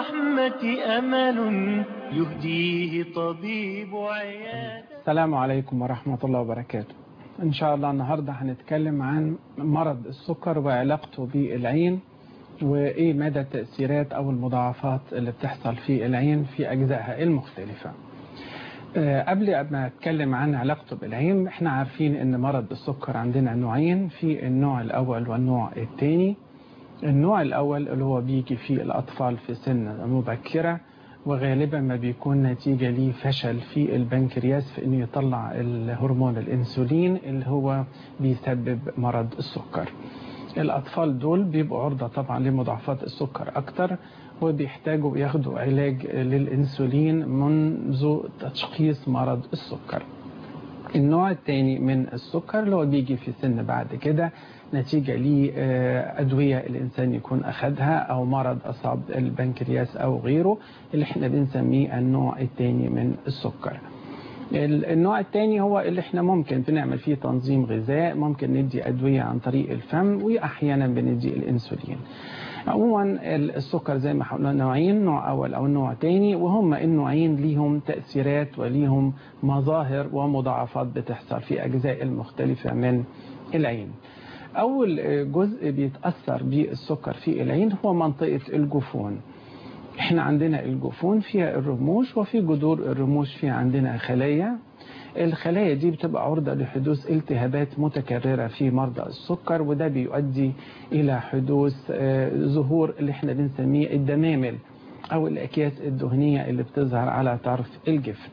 الرحمة أمل يهديه طبيب عيادة السلام عليكم ورحمة الله وبركاته إن شاء الله النهاردة هنتكلم عن مرض السكر وعلاقته بالعين وإيه مدى التأثيرات أو المضاعفات اللي بتحصل في العين في أجزائها المختلفة آه، قبل ما أتكلم عن علاقته بالعين احنا عارفين ان مرض السكر عندنا نوعين في النوع الأول والنوع الثاني النوع الأول اللي هو بيجي في الأطفال في سن مبكرة وغالبا ما بيكون نتيجة ليه فشل في البنكرياس في انه يطلع الهرمون الانسولين اللي هو بيسبب مرض السكر الأطفال دول بيبقوا عرضة طبعا لمضاعفات السكر أكتر وبيحتاجوا ياخدوا علاج للإنسولين منذ تشخيص مرض السكر النوع الثاني من السكر اللي هو بيجي في سن بعد كده نتيجة لأدوية الإنسان يكون أخدها أو مرض أصاب البنكرياس أو غيره اللي احنا بنسميه النوع الثاني من السكر النوع الثاني هو اللي احنا ممكن بنعمل فيه تنظيم غذاء ممكن ندي أدوية عن طريق الفم وأحيانا بندي الإنسولين عموما السكر زي ما قلنا نوعين نوع أول أو نوع تاني وهم النوعين ليهم تأثيرات وليهم مظاهر ومضاعفات بتحصل في أجزاء المختلفة من العين أول جزء بيتأثر بالسكر في العين هو منطقة الجفون احنا عندنا الجفون فيها الرموش وفي جذور الرموش فيها عندنا خلايا الخلايا دي بتبقى عرضة لحدوث التهابات متكررة في مرضى السكر وده بيؤدي إلى حدوث ظهور اللي احنا بنسميه الدمامل أو الأكياس الدهنية اللي بتظهر على طرف الجفن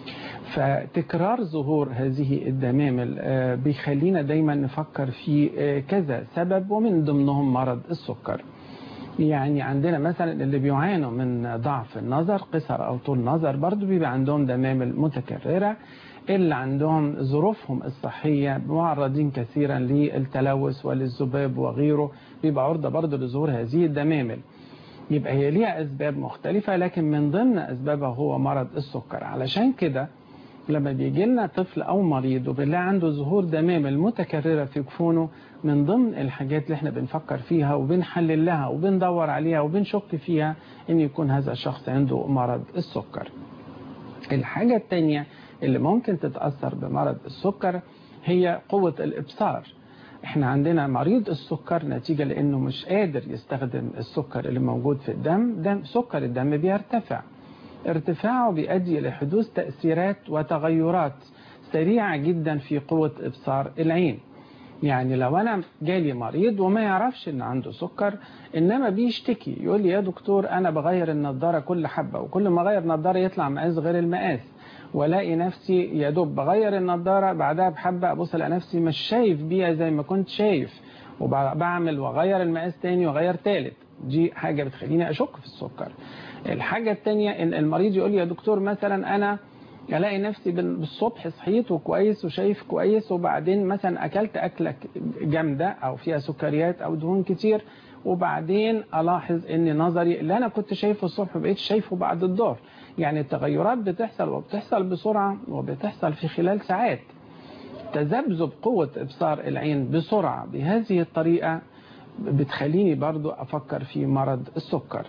فتكرار ظهور هذه الدمامل بيخلينا دايما نفكر في كذا سبب ومن ضمنهم مرض السكر يعني عندنا مثلا اللي بيعانوا من ضعف النظر قصر أو طول نظر برضو بيبقى عندهم دمامل متكررة اللي عندهم ظروفهم الصحية معرضين كثيرا للتلوث وللذباب وغيره بيبقى عرضة برضو لظهور هذه الدمامل يبقى هي ليها أسباب مختلفة لكن من ضمن أسبابها هو مرض السكر علشان كده لما بيجي لنا طفل أو مريض وبنلاقي عنده ظهور دمامل متكررة في جفونه من ضمن الحاجات اللي احنا بنفكر فيها وبنحلل لها وبندور عليها وبنشك فيها ان يكون هذا الشخص عنده مرض السكر الحاجة التانية اللي ممكن تتأثر بمرض السكر هي قوة الإبصار احنا عندنا مريض السكر نتيجة لأنه مش قادر يستخدم السكر اللي موجود في الدم دم سكر الدم بيرتفع ارتفاعه بيؤدي إلى حدوث تأثيرات وتغيرات سريعة جدا في قوة إبصار العين يعني لو أنا جالي مريض وما يعرفش إن عنده سكر إنما بيشتكي يقول لي يا دكتور أنا بغير النضارة كل حبة وكل ما أغير نضارة يطلع مقاس غير المقاس والاقي نفسي يا دوب بغير النضارة بعدها بحبة أبص ألاقي نفسي مش شايف بيها زي ما كنت شايف وبعمل وأغير المقاس تاني وأغير تالت دي حاجة بتخليني أشك في السكر الحاجة التانية إن المريض يقول لي يا دكتور مثلا أنا الاقي نفسي بالصبح صحيت وكويس وشايف كويس وبعدين مثلا اكلت اكله جامده او فيها سكريات او دهون كتير وبعدين الاحظ ان نظري اللي انا كنت شايفه الصبح ما بقيتش شايفه بعد الظهر يعني التغيرات بتحصل وبتحصل بسرعه وبتحصل في خلال ساعات تذبذب قوه ابصار العين بسرعه بهذه الطريقه بتخليني برضو افكر في مرض السكر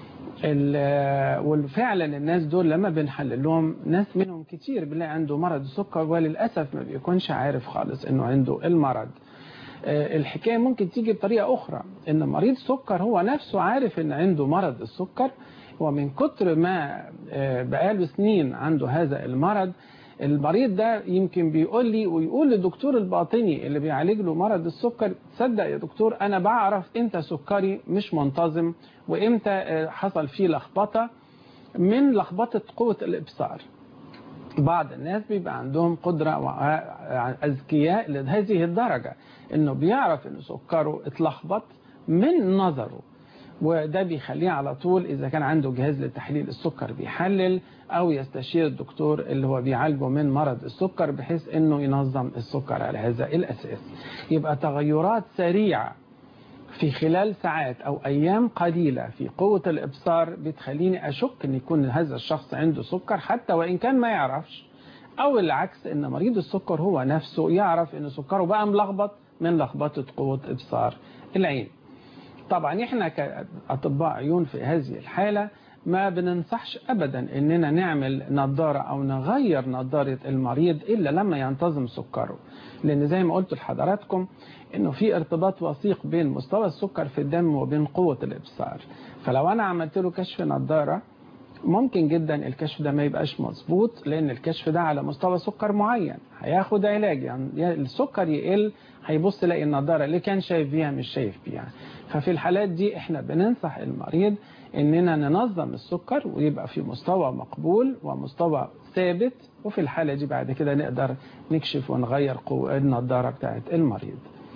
وفعلا الناس دول لما بنحلل لهم ناس منهم كتير بنلاقي عنده مرض السكر وللأسف ما بيكونش عارف خالص انه عنده المرض الحكاية ممكن تيجي بطريقة أخرى إن مريض سكر هو نفسه عارف إن عنده مرض السكر ومن كتر ما بقاله سنين عنده هذا المرض المريض ده يمكن بيقول لي ويقول للدكتور الباطني اللي بيعالج له مرض السكر تصدق يا دكتور انا بعرف امتى سكري مش منتظم وامتى حصل فيه لخبطه من لخبطه قوه الابصار بعض الناس بيبقى عندهم قدره اذكياء لهذه الدرجه انه بيعرف ان سكره اتلخبط من نظره وده بيخليه على طول إذا كان عنده جهاز لتحليل السكر بيحلل أو يستشير الدكتور اللي هو بيعالجه من مرض السكر بحيث أنه ينظم السكر على هذا الأساس يبقى تغيرات سريعة في خلال ساعات أو أيام قليلة في قوة الإبصار بتخليني أشك أن يكون هذا الشخص عنده سكر حتى وإن كان ما يعرفش أو العكس أن مريض السكر هو نفسه يعرف أن سكره بقى ملخبط من لخبطة قوة إبصار العين طبعا احنا كأطباء عيون في هذه الحالة ما بننصحش ابدا اننا نعمل نظارة او نغير نظارة المريض الا لما ينتظم سكره لان زي ما قلت لحضراتكم انه في ارتباط وثيق بين مستوى السكر في الدم وبين قوة الابصار فلو انا عملت له كشف نظارة ممكن جدا الكشف ده ما يبقاش مظبوط لان الكشف ده على مستوى سكر معين هياخد علاج يعني السكر يقل هيبص يلاقي النضاره اللي كان شايف بيها مش شايف بيها ففي الحالات دي احنا بننصح المريض اننا ننظم السكر ويبقى في مستوى مقبول ومستوى ثابت وفي الحالة دي بعد كده نقدر نكشف ونغير قوة النضاره بتاعت المريض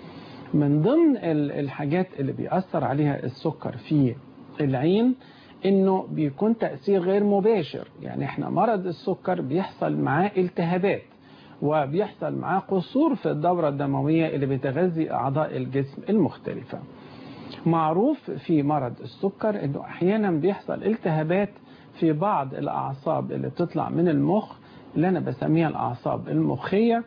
من ضمن الحاجات اللي بيأثر عليها السكر في العين انه بيكون تأثير غير مباشر يعني احنا مرض السكر بيحصل معاه التهابات وبيحصل معاه قصور في الدورة الدموية اللي بتغذي أعضاء الجسم المختلفة معروف في مرض السكر انه احيانا بيحصل التهابات في بعض الأعصاب اللي بتطلع من المخ اللي أنا بسميها الأعصاب المخية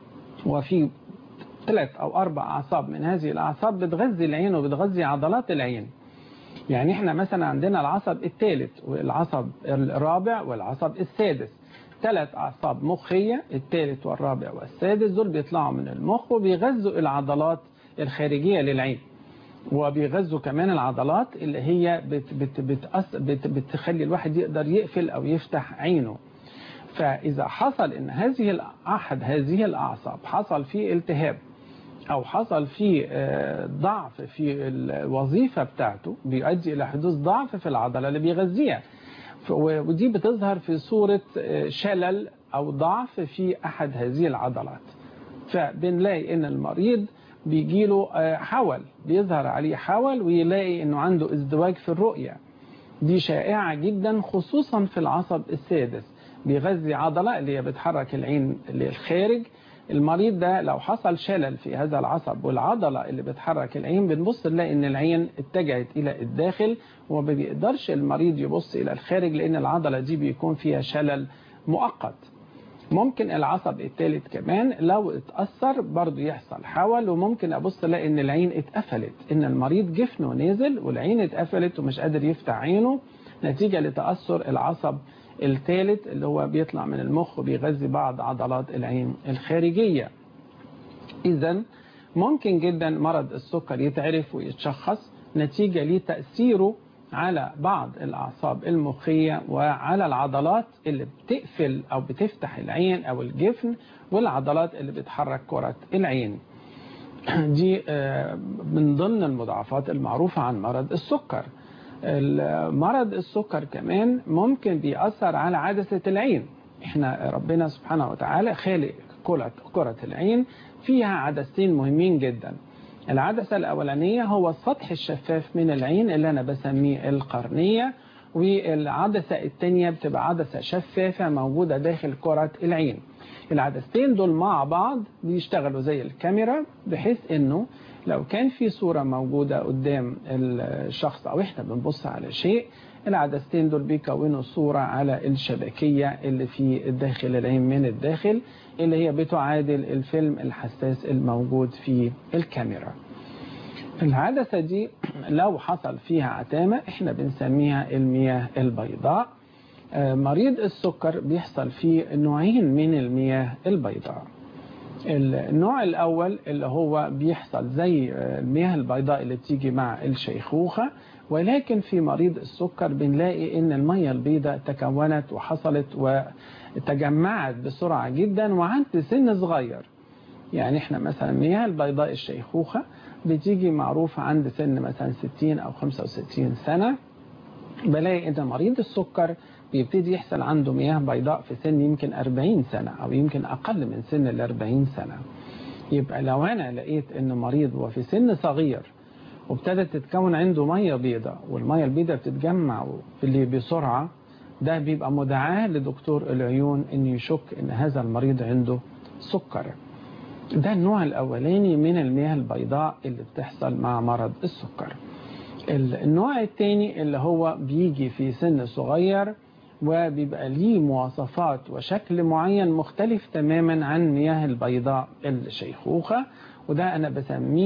وفي ثلاث أو أربع أعصاب من هذه الأعصاب بتغذي العين وبتغذي عضلات العين يعني احنا مثلا عندنا العصب الثالث والعصب الرابع والعصب السادس ثلاث أعصاب مخية الثالث والرابع والسادس دول بيطلعوا من المخ وبيغذوا العضلات الخارجية للعين وبيغذوا كمان العضلات اللي هي بت بت بتأس بت بتخلي الواحد يقدر يقفل أو يفتح عينه فإذا حصل إن هذه أحد هذه الأعصاب حصل فيه التهاب أو حصل فيه ضعف في الوظيفة بتاعته بيؤدي إلى حدوث ضعف في العضلة اللي بيغذيها ودي بتظهر في صورة شلل أو ضعف في أحد هذه العضلات فبنلاقي إن المريض بيجيله حول بيظهر عليه حول ويلاقي إنه عنده ازدواج في الرؤية دي شائعة جدا خصوصا في العصب السادس بيغذي عضلة اللي هي بتحرك العين للخارج المريض ده لو حصل شلل في هذا العصب والعضلة اللي بتحرك العين بنبص نلاقي ان العين اتجهت الى الداخل وما بيقدرش المريض يبص الى الخارج لان العضلة دي بيكون فيها شلل مؤقت ممكن العصب الثالث كمان لو اتأثر برضو يحصل حول وممكن ابص الاقي ان العين اتقفلت ان المريض جفنه نازل والعين اتقفلت ومش قادر يفتح عينه نتيجة لتأثر العصب الثالث اللي هو بيطلع من المخ وبيغذي بعض عضلات العين الخارجية إذا ممكن جدا مرض السكر يتعرف ويتشخص نتيجة لتأثيره على بعض الأعصاب المخية وعلى العضلات اللي بتقفل أو بتفتح العين أو الجفن والعضلات اللي بتحرك كرة العين دي من ضمن المضاعفات المعروفة عن مرض السكر مرض السكر كمان ممكن بيأثر على عدسة العين احنا ربنا سبحانه وتعالى خالق كرة العين فيها عدستين مهمين جدا العدسة الأولانية هو السطح الشفاف من العين اللي أنا بسميه القرنية والعدسة الثانية بتبقى عدسة شفافة موجودة داخل كرة العين العدستين دول مع بعض بيشتغلوا زي الكاميرا بحيث انه لو كان في صورة موجودة قدام الشخص او احنا بنبص على شيء العدستين دول بيكونوا صورة على الشبكية اللي في داخل العين من الداخل اللي هي بتعادل الفيلم الحساس الموجود في الكاميرا العدسة دي لو حصل فيها عتامة احنا بنسميها المياه البيضاء مريض السكر بيحصل فيه نوعين من المياه البيضاء النوع الأول اللي هو بيحصل زي المياه البيضاء اللي بتيجي مع الشيخوخة ولكن في مريض السكر بنلاقي ان المية البيضاء تكونت وحصلت وتجمعت بسرعة جدا وعند سن صغير يعني احنا مثلا المياه البيضاء الشيخوخة بتيجي معروفة عند سن مثلا 60 أو 65 سنة بلاقي ان مريض السكر بيبتدي يحصل عنده مياه بيضاء في سن يمكن 40 سنة أو يمكن أقل من سن ال 40 سنة يبقى لو أنا لقيت أن مريض وفي سن صغير وابتدت تتكون عنده مية بيضاء والمية البيضاء بتتجمع اللي بسرعة ده بيبقى مدعاة لدكتور العيون أن يشك أن هذا المريض عنده سكر ده النوع الأولاني من المياه البيضاء اللي بتحصل مع مرض السكر النوع الثاني اللي هو بيجي في سن صغير وبيبقى ليه مواصفات وشكل معين مختلف تماما عن مياه البيضاء الشيخوخة وده أنا بسميه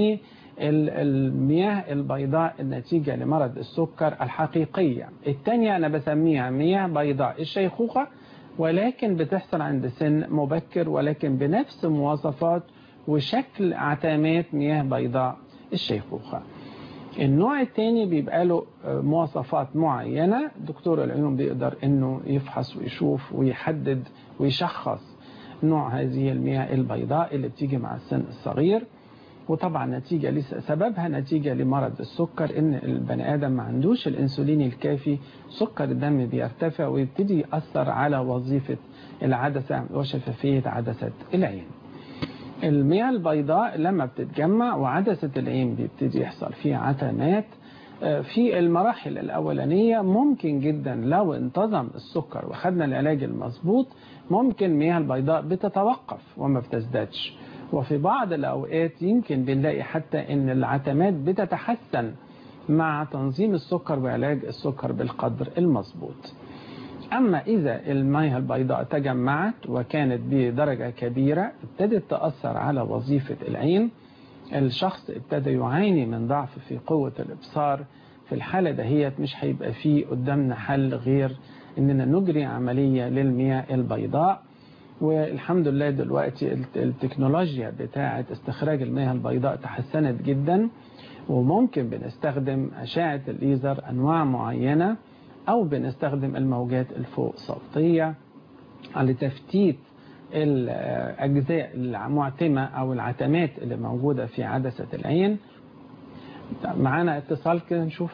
ال- المياه البيضاء النتيجة لمرض السكر الحقيقية الثانية أنا بسميها مياه بيضاء الشيخوخة ولكن بتحصل عند سن مبكر ولكن بنفس مواصفات وشكل عتامات مياه بيضاء الشيخوخة النوع الثاني بيبقى له آه، مواصفات معينة دكتور العيون بيقدر انه يفحص ويشوف ويحدد ويشخص نوع هذه المياه البيضاء اللي بتيجي مع السن الصغير وطبعا نتيجة لس- سببها نتيجة لمرض السكر ان البني ادم ما عندوش الانسولين الكافي سكر الدم بيرتفع ويبتدي يأثر على وظيفة العدسة وشفافية عدسة العين المياه البيضاء لما بتتجمع وعدسة العين بيبتدي يحصل فيها عتمات آه، في المراحل الأولانية ممكن جدا لو انتظم السكر وخدنا العلاج المظبوط ممكن مياه البيضاء بتتوقف وما بتزدادش وفي بعض الأوقات يمكن بنلاقي حتى أن العتمات بتتحسن مع تنظيم السكر وعلاج السكر بالقدر المظبوط أما إذا المياه البيضاء تجمعت وكانت بدرجة كبيرة ابتدت تأثر على وظيفة العين الشخص ابتدى يعاني من ضعف في قوة الإبصار في الحالة دهيت مش هيبقى فيه قدامنا حل غير إننا نجري عملية للمياه البيضاء والحمد لله دلوقتي الت- التكنولوجيا بتاعة استخراج المياه البيضاء تحسنت جدا وممكن بنستخدم أشعة الليزر أنواع معينة أو بنستخدم الموجات الفوق صوتية لتفتيت الأجزاء المعتمة أو العتمات اللي موجودة في عدسة العين معانا اتصال كده نشوف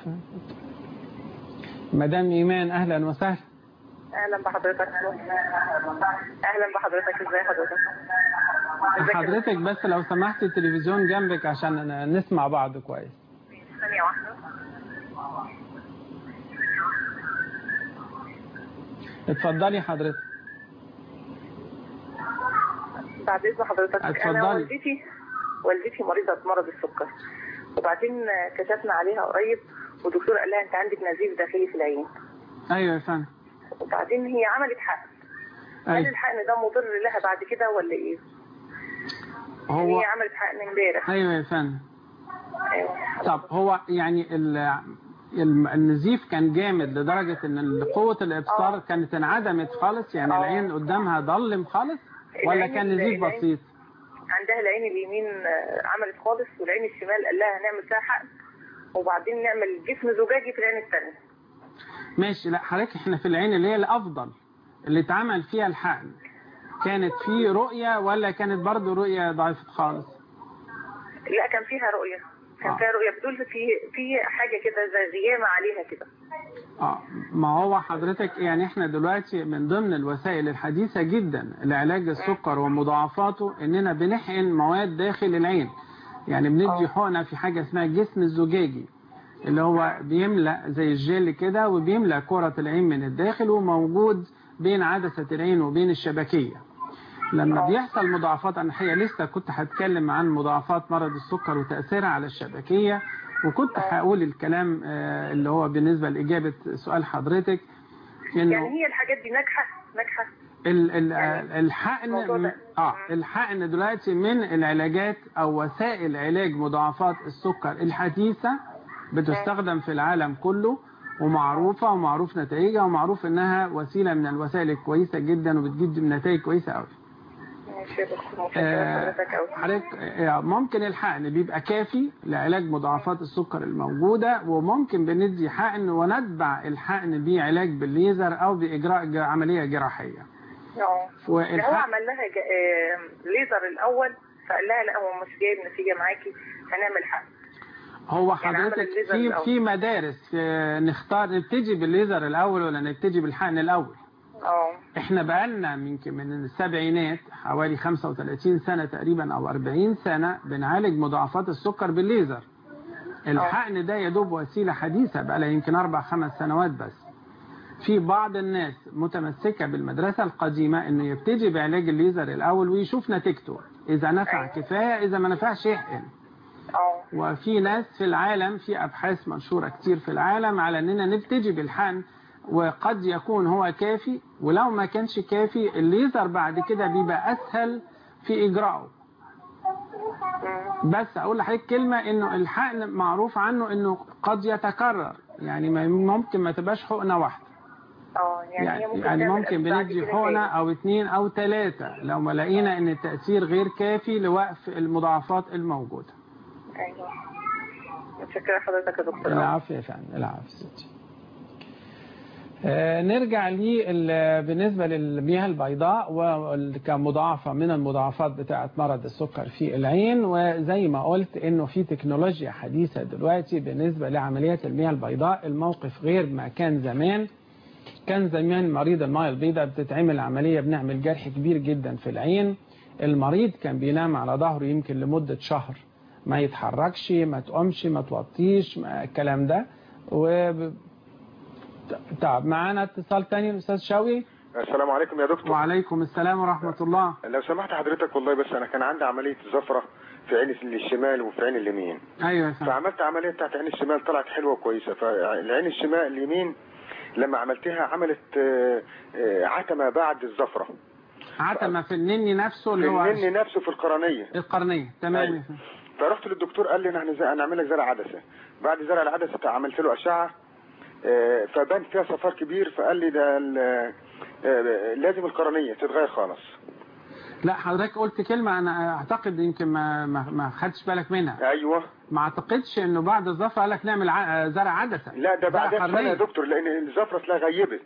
مدام إيمان أهلا وسهلا اهلا بحضرتك اهلا بحضرتك ازاي حضرتك ازيك يا حضرتك بس لو سمحت التلفزيون جنبك عشان نسمع بعض كويس ثانيه واحده اتفضلي حضرتك بعد اذن حضرتك اتفضلي. انا والدتي والدتي مريضه بمرض السكر وبعدين كشفنا عليها قريب والدكتور قال لها انت عندك نزيف داخلي في العين ايوه يا فندم وبعدين هي عملت حقن هل أيوة. الحقن ده مضر لها بعد كده ولا ايه؟ هو هي عملت حقن امبارح ايوه يا فندم ايوه طب هو يعني ال- الم- النزيف كان جامد لدرجة ان قوة الابصار آه. كانت انعدمت خالص يعني آه. العين قدامها ضلم خالص ولا العين كان ال- نزيف العين- بسيط عندها العين اليمين آه، عملت خالص والعين الشمال قال لها هنعمل فيها حقن وبعدين نعمل جسم زجاجي في العين الثانيه ماشي لا حضرتك احنا في العين اللي هي الافضل اللي اتعمل فيها الحقن كانت في رؤية ولا كانت برضو رؤية ضعيفة خالص لا كان فيها رؤية كان آه. فيها رؤية بتقول في في حاجة كده زي غيامة عليها كده اه ما هو حضرتك يعني احنا دلوقتي من ضمن الوسائل الحديثة جدا لعلاج السكر ومضاعفاته اننا بنحقن مواد داخل العين يعني بندي آه. حقنة في حاجة اسمها الجسم الزجاجي اللي هو بيملأ زي الجيل كده وبيملأ كرة العين من الداخل وموجود بين عدسة العين وبين الشبكية لما آه. بيحصل مضاعفات انا الحقيقه لسه كنت هتكلم عن مضاعفات مرض السكر وتاثيرها على الشبكيه وكنت هقول الكلام آه، اللي هو بالنسبه لاجابه سؤال حضرتك يعني انه هي الحاجات دي ناجحة ناجحة ال- ال- يعني الحقن الموضوع ده. اه مم. الحقن دلوقتي من العلاجات او وسائل علاج مضاعفات السكر الحديثه بتستخدم في العالم كله ومعروفه ومعروف نتائجها ومعروف انها وسيله من الوسائل الكويسه جدا وبتجيب نتائج كويسه قوي ماشي يا دكتور متشكرة آه، حضرتك أوي حضرتك آه، ممكن الحقن بيبقى كافي لعلاج مضاعفات السكر الموجودة وممكن بندي حقن ونتبع الحقن بعلاج بالليزر أو بإجراء ج- عملية جراحية اه ده هو والحقن عمل لها جا- آه، ليزر الأول فقال لها لا هو مش جايب نتيجة معاكي هنعمل حقن هو يعني عمل حضرتك الليزر في الأول. في مدارس في نختار نبتدي بالليزر الأول ولا نبتدي بالحقن الأول اه احنا بقالنا يمكن من السبعينات حوالي 35 سنة تقريبا او 40 سنة بنعالج مضاعفات السكر بالليزر الحقن ده يا دوب وسيلة حديثة بقالها يمكن اربع خمس سنوات بس في بعض الناس متمسكة بالمدرسة القديمة انه يبتدي بعلاج الليزر الاول ويشوف نتيجته اذا نفع أيوة. كفاية اذا ما نفعش يحقن اه وفي ناس في العالم في أبحاث منشورة كتير في العالم على أننا نبتدي بالحقن وقد يكون هو كافي ولو ما كانش كافي الليزر بعد كده بيبقى أسهل في إجراءه مم. بس اقول لحضرتك كلمه انه الحقن معروف عنه انه قد يتكرر يعني ما- ممكن ما تبقاش حقنه واحده اه يعني هي يعني, ممكن يعني تعمل ممكن بعد بندي كده حقنه تاني. او اتنين او تلاته لو ما لقينا ان التاثير غير كافي لوقف المضاعفات الموجوده ايوه متشكره حضرتك يا دكتور العافيه يا فندم العافيه ستي آه، نرجع لي ال- بالنسبة للمياه البيضاء وكمضاعفة من المضاعفات بتاعة مرض السكر في العين وزي ما قلت انه في تكنولوجيا حديثة دلوقتي بالنسبة لعمليات المياه البيضاء الموقف غير ما كان زمان كان زمان مريض المياه البيضاء بتتعمل عملية بنعمل جرح كبير جدا في العين المريض كان بينام على ظهره يمكن لمدة شهر ما يتحركش ما تقومش ما توطيش ما الكلام ده و طب معانا اتصال تاني الاستاذ شوقي السلام عليكم يا دكتور وعليكم السلام ورحمة الله لو سمحت حضرتك والله بس انا كان عندي عمليه زفره في عين الشمال وفي عين اليمين ايوه يا فندم فعملت عمليه بتاعت عين الشمال طلعت حلوه وكويسه فالعين الشمال اليمين لما عملتها عملت آه، آه، عتمه بعد الزفره عتمة في النني نفسه اللي هو مني نفسه في القرنيه القرنية تمام أيوة. يا فندم. فرحت للدكتور قال لي احنا هنز- هنعمل لك زرع عدسه بعد زرع العدسه عملت له اشعه آه، فبان فيها صفار كبير فقال لي ده ال- آه، لازم القرنيه تتغير خالص لا حضرتك قلت كلمة انا اعتقد يمكن ما ما, ما خدتش بالك منها ايوه ما اعتقدش انه بعد الظفر قال لك نعمل ع- زرع عدسة لا ده بعدها قرنية. سنه يا دكتور لان الزفره لا غيبت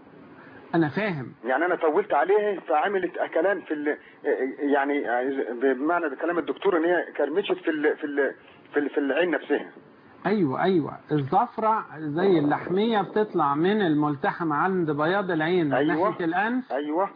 انا فاهم يعني انا طولت عليه فعملت اكلان في ال يعني بمعنى ده كلام الدكتور ان هي كرمشت في ال في ال في, ال في العين نفسها ايوه ايوه الظفرة زي اللحمية بتطلع من الملتحم عند بياض العين من أيوة. ناحية الانف ايوه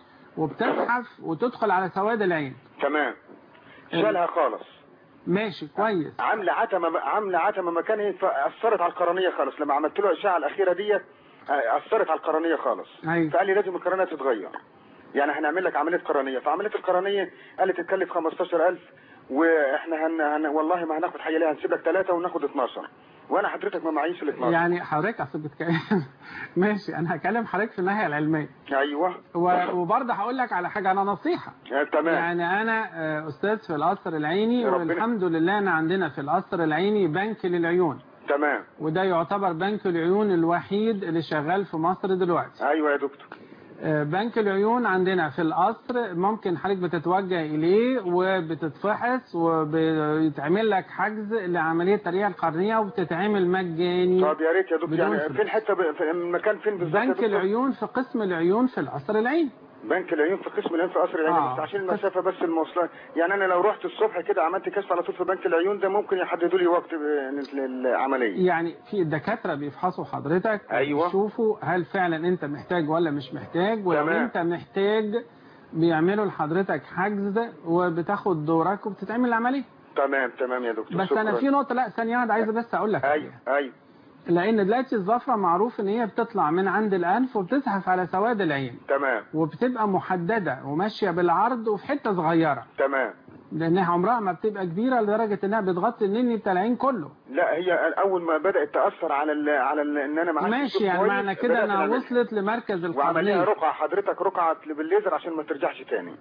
وبتزحف وتدخل على سواد العين تمام شالها خالص ماشي كويس عامله عتمه عامله عتمه مكانها فاثرت على القرنيه خالص لما عملت له الاشعه الاخيره ديت اثرت على القرنيه خالص أيوة. فقال لي لازم القرنيه تتغير يعني هنعمل لك عمليه قرنيه فعمليه القرنيه قال لي تتكلف 15000 واحنا هن... هن... والله ما هناخد حاجه ليها هنسيب لك ثلاثه وناخد 12 وانا حضرتك ما معيش ال 12 يعني حضرتك اصل بتتكلم ماشي انا هكلم حضرتك في الناحيه العلميه ايوه و- وبرضه هقول لك على حاجه انا نصيحه آه، تمام يعني انا آه، استاذ في القصر العيني يا ربنا. والحمد لله انا عندنا في القصر العيني بنك للعيون تمام وده يعتبر بنك العيون الوحيد اللي شغال في مصر دلوقتي ايوه يا دكتور آه، بنك العيون عندنا في القصر ممكن حضرتك بتتوجه إليه وبتتفحص وبيتعمل لك حجز لعملية ترقية القرنية وبتتعمل مجاني طب يا ريت يا دكتور بدون يعني فلوس. فين حته ب... في المكان فين بالظبط يا بنك دكتور؟ العيون في قسم العيون في القصر العيني بنك العيون في قسم العيون في قصر العين آه. بس عشان المسافه بس المواصلات يعني انا لو رحت الصبح كده عملت كشف على طول في بنك العيون ده ممكن يحددوا لي وقت ب- للعمليه يعني في الدكاترة بيفحصوا حضرتك أيوة. يشوفوا هل فعلا انت محتاج ولا مش محتاج ولو تمام. انت محتاج بيعملوا لحضرتك حجز وبتاخد دورك وبتتعمل العملية تمام تمام يا دكتور بس انا شكراً. في نقطة لا ثانية واحدة عايز بس اقول لك ايوه ايوه لان دلوقتي الظفرة معروف ان هي بتطلع من عند الانف وبتزحف على سواد العين تمام وبتبقى محددة وماشية بالعرض وفي حتة صغيرة تمام لانها عمرها ما بتبقى كبيرة لدرجة انها بتغطي النني بتاع العين كله لا هي اول ما بدات تاثر على ال على ال ان انا معاك ماشي يعني معنى كده انها وصلت لمركز وعمليه القرنية رقعه حضرتك رقعه بالليزر عشان ما ترجعش تاني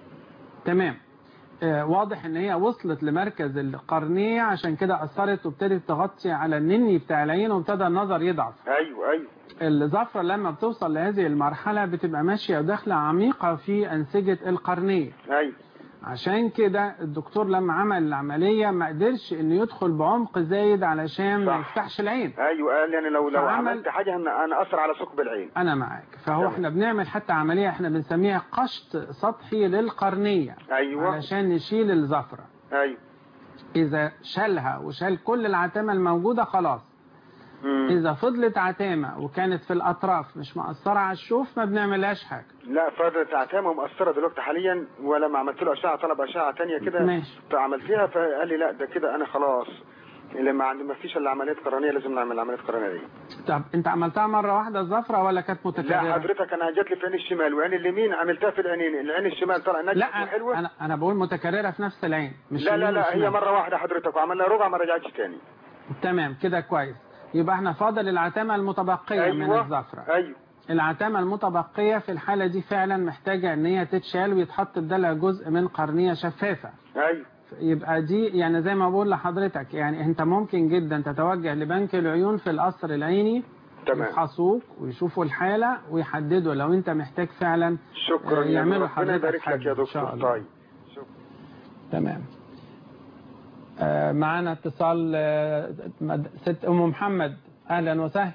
تمام آه، واضح ان هي وصلت لمركز القرنية عشان كده اثرت وابتدت تغطي على النني بتاع العين وابتدى النظر يضعف ايوه ايوه الزفرة لما بتوصل لهذه المرحلة بتبقى ماشية وداخلة عميقة في أنسجة القرنية ايوه عشان كده الدكتور لما عمل العملية ما قدرش انه يدخل بعمق زايد علشان ما صح. يفتحش العين ايوه قال يعني لو لو فعمل- عملت حاجه هن- انا اثر على ثقب العين انا معاك فهو تمام. احنا بنعمل حتى عملية احنا بنسميها قشط سطحي للقرنية ايوه علشان نشيل الزفرة ايوه اذا شالها وشال كل العتامة الموجودة خلاص مم. اذا فضلت عتامة وكانت في الاطراف مش مأثرة على الشوف ما بنعملهاش حاجة لا فضلت عتامه مؤثره دلوقتي حاليا ولما عملت له اشعه طلب اشعه تانية كده ماشي. فعملتها فقال لي لا ده كده انا خلاص لما عندي ما فيش الا عمليه قرنيه لازم نعمل عمليه قرنيه دي طب انت عملتها مرة واحدة الزفرة ولا كانت لا متكررة حضرتك انا جات لي في عين الشمال وعين اليمين عملتها في العينين العين الشمال طلع نجحت لا وحلوه انا انا بقول متكررة في نفس العين مش لا لا يمين لا هي وشمال. مره واحده حضرتك وعملنا ربع ما رجعتش تاني تمام كده كويس يبقى احنا فاضل العتامة المتبقية من ايوه الزفرة ايوه العتامة المتبقية في الحالة دي فعلا محتاجة ان هي تتشال ويتحط بدلها جزء من قرنية شفافة ايوه يبقى دي يعني زي ما بقول لحضرتك يعني انت ممكن جدا تتوجه لبنك العيون في القصر العيني تمام يفحصوك ويشوفوا الحالة ويحددوا لو انت محتاج فعلا شكرا آه، يا يعملوا ربنا حضرتك يبارك لك حاجة يا إن شاء دكتور الله. طيب تمام آه، معانا اتصال آه، مد- ست ام محمد اهلا وسهلا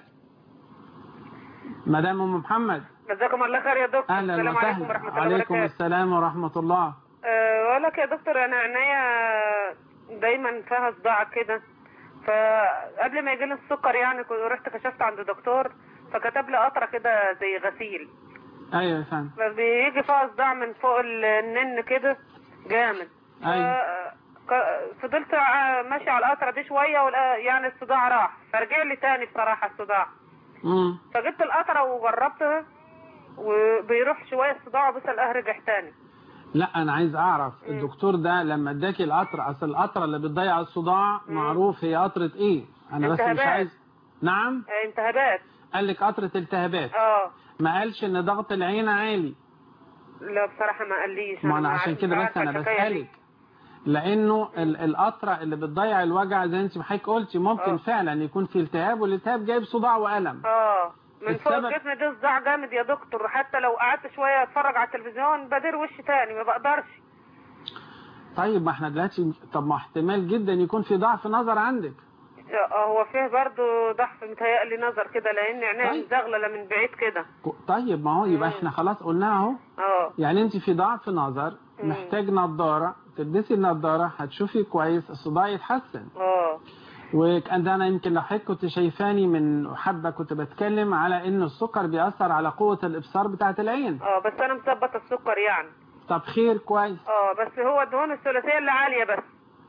مدام ام محمد جزاكم الله خير يا دكتور اهلا السلام عليكم وسهلا ورحمه الله عليكم وبركاته السلام ورحمة الله أه بقول لك يا دكتور انا عينيا دايما فيها صداع كده فقبل ما يجي لي السكر يعني كنت رحت كشفت عند دكتور فكتب لي قطره كده زي غسيل ايوه يا فندم فبيجي فيها صداع من فوق النن كده جامد أيوة. ف- ك- فضلت ع- ماشي على القطره دي شويه ولا- يعني الصداع راح فرجع لي تاني بصراحه الصداع امم فجبت القطره وجربتها وبيروح شويه الصداع وبس الاقيها رجع تاني لا انا عايز اعرف الدكتور ده لما اداكي القطره اصل القطره اللي بتضيع الصداع معروف هي قطره ايه انا بس مش التهابات. عايز نعم آه، التهابات قال لك قطره التهابات اه ما قالش ان ضغط العين عالي لا بصراحة ما قاليش ما انا ما عشان عارف- كده مش بس عارفة انا الحكاية دي. بسالك لانه ال- القطره اللي بتضيع الوجع زي انت حضرتك قلتي ممكن آه. فعلا يكون في التهاب والالتهاب جايب صداع والم اه من فوق السبب- الجسم ده صداع جامد يا دكتور حتى لو قعدت شوية اتفرج على التلفزيون بدير وشي تاني ما بقدرش طيب ما احنا دلوقتي طب ما احتمال جدا يكون في ضعف نظر عندك اه هو فيه برضو ضعف متهيألي نظر كده لان عينيا طيب. مزغللة من بعيد كده طيب ما هو يبقى مم. احنا خلاص قلناها اهو اه يعني انت في ضعف نظر مم. محتاج نظارة تلبسي النظارة هتشوفي كويس الصداع يتحسن اه وكان ده انا يمكن لو حضرتك كنت شايفاني من حبة كنت بتكلم على ان السكر بيأثر على قوة الابصار بتاعة العين اه بس انا مثبت السكر يعني طب خير كويس اه بس هو الدهون الثلاثية اللي عالية بس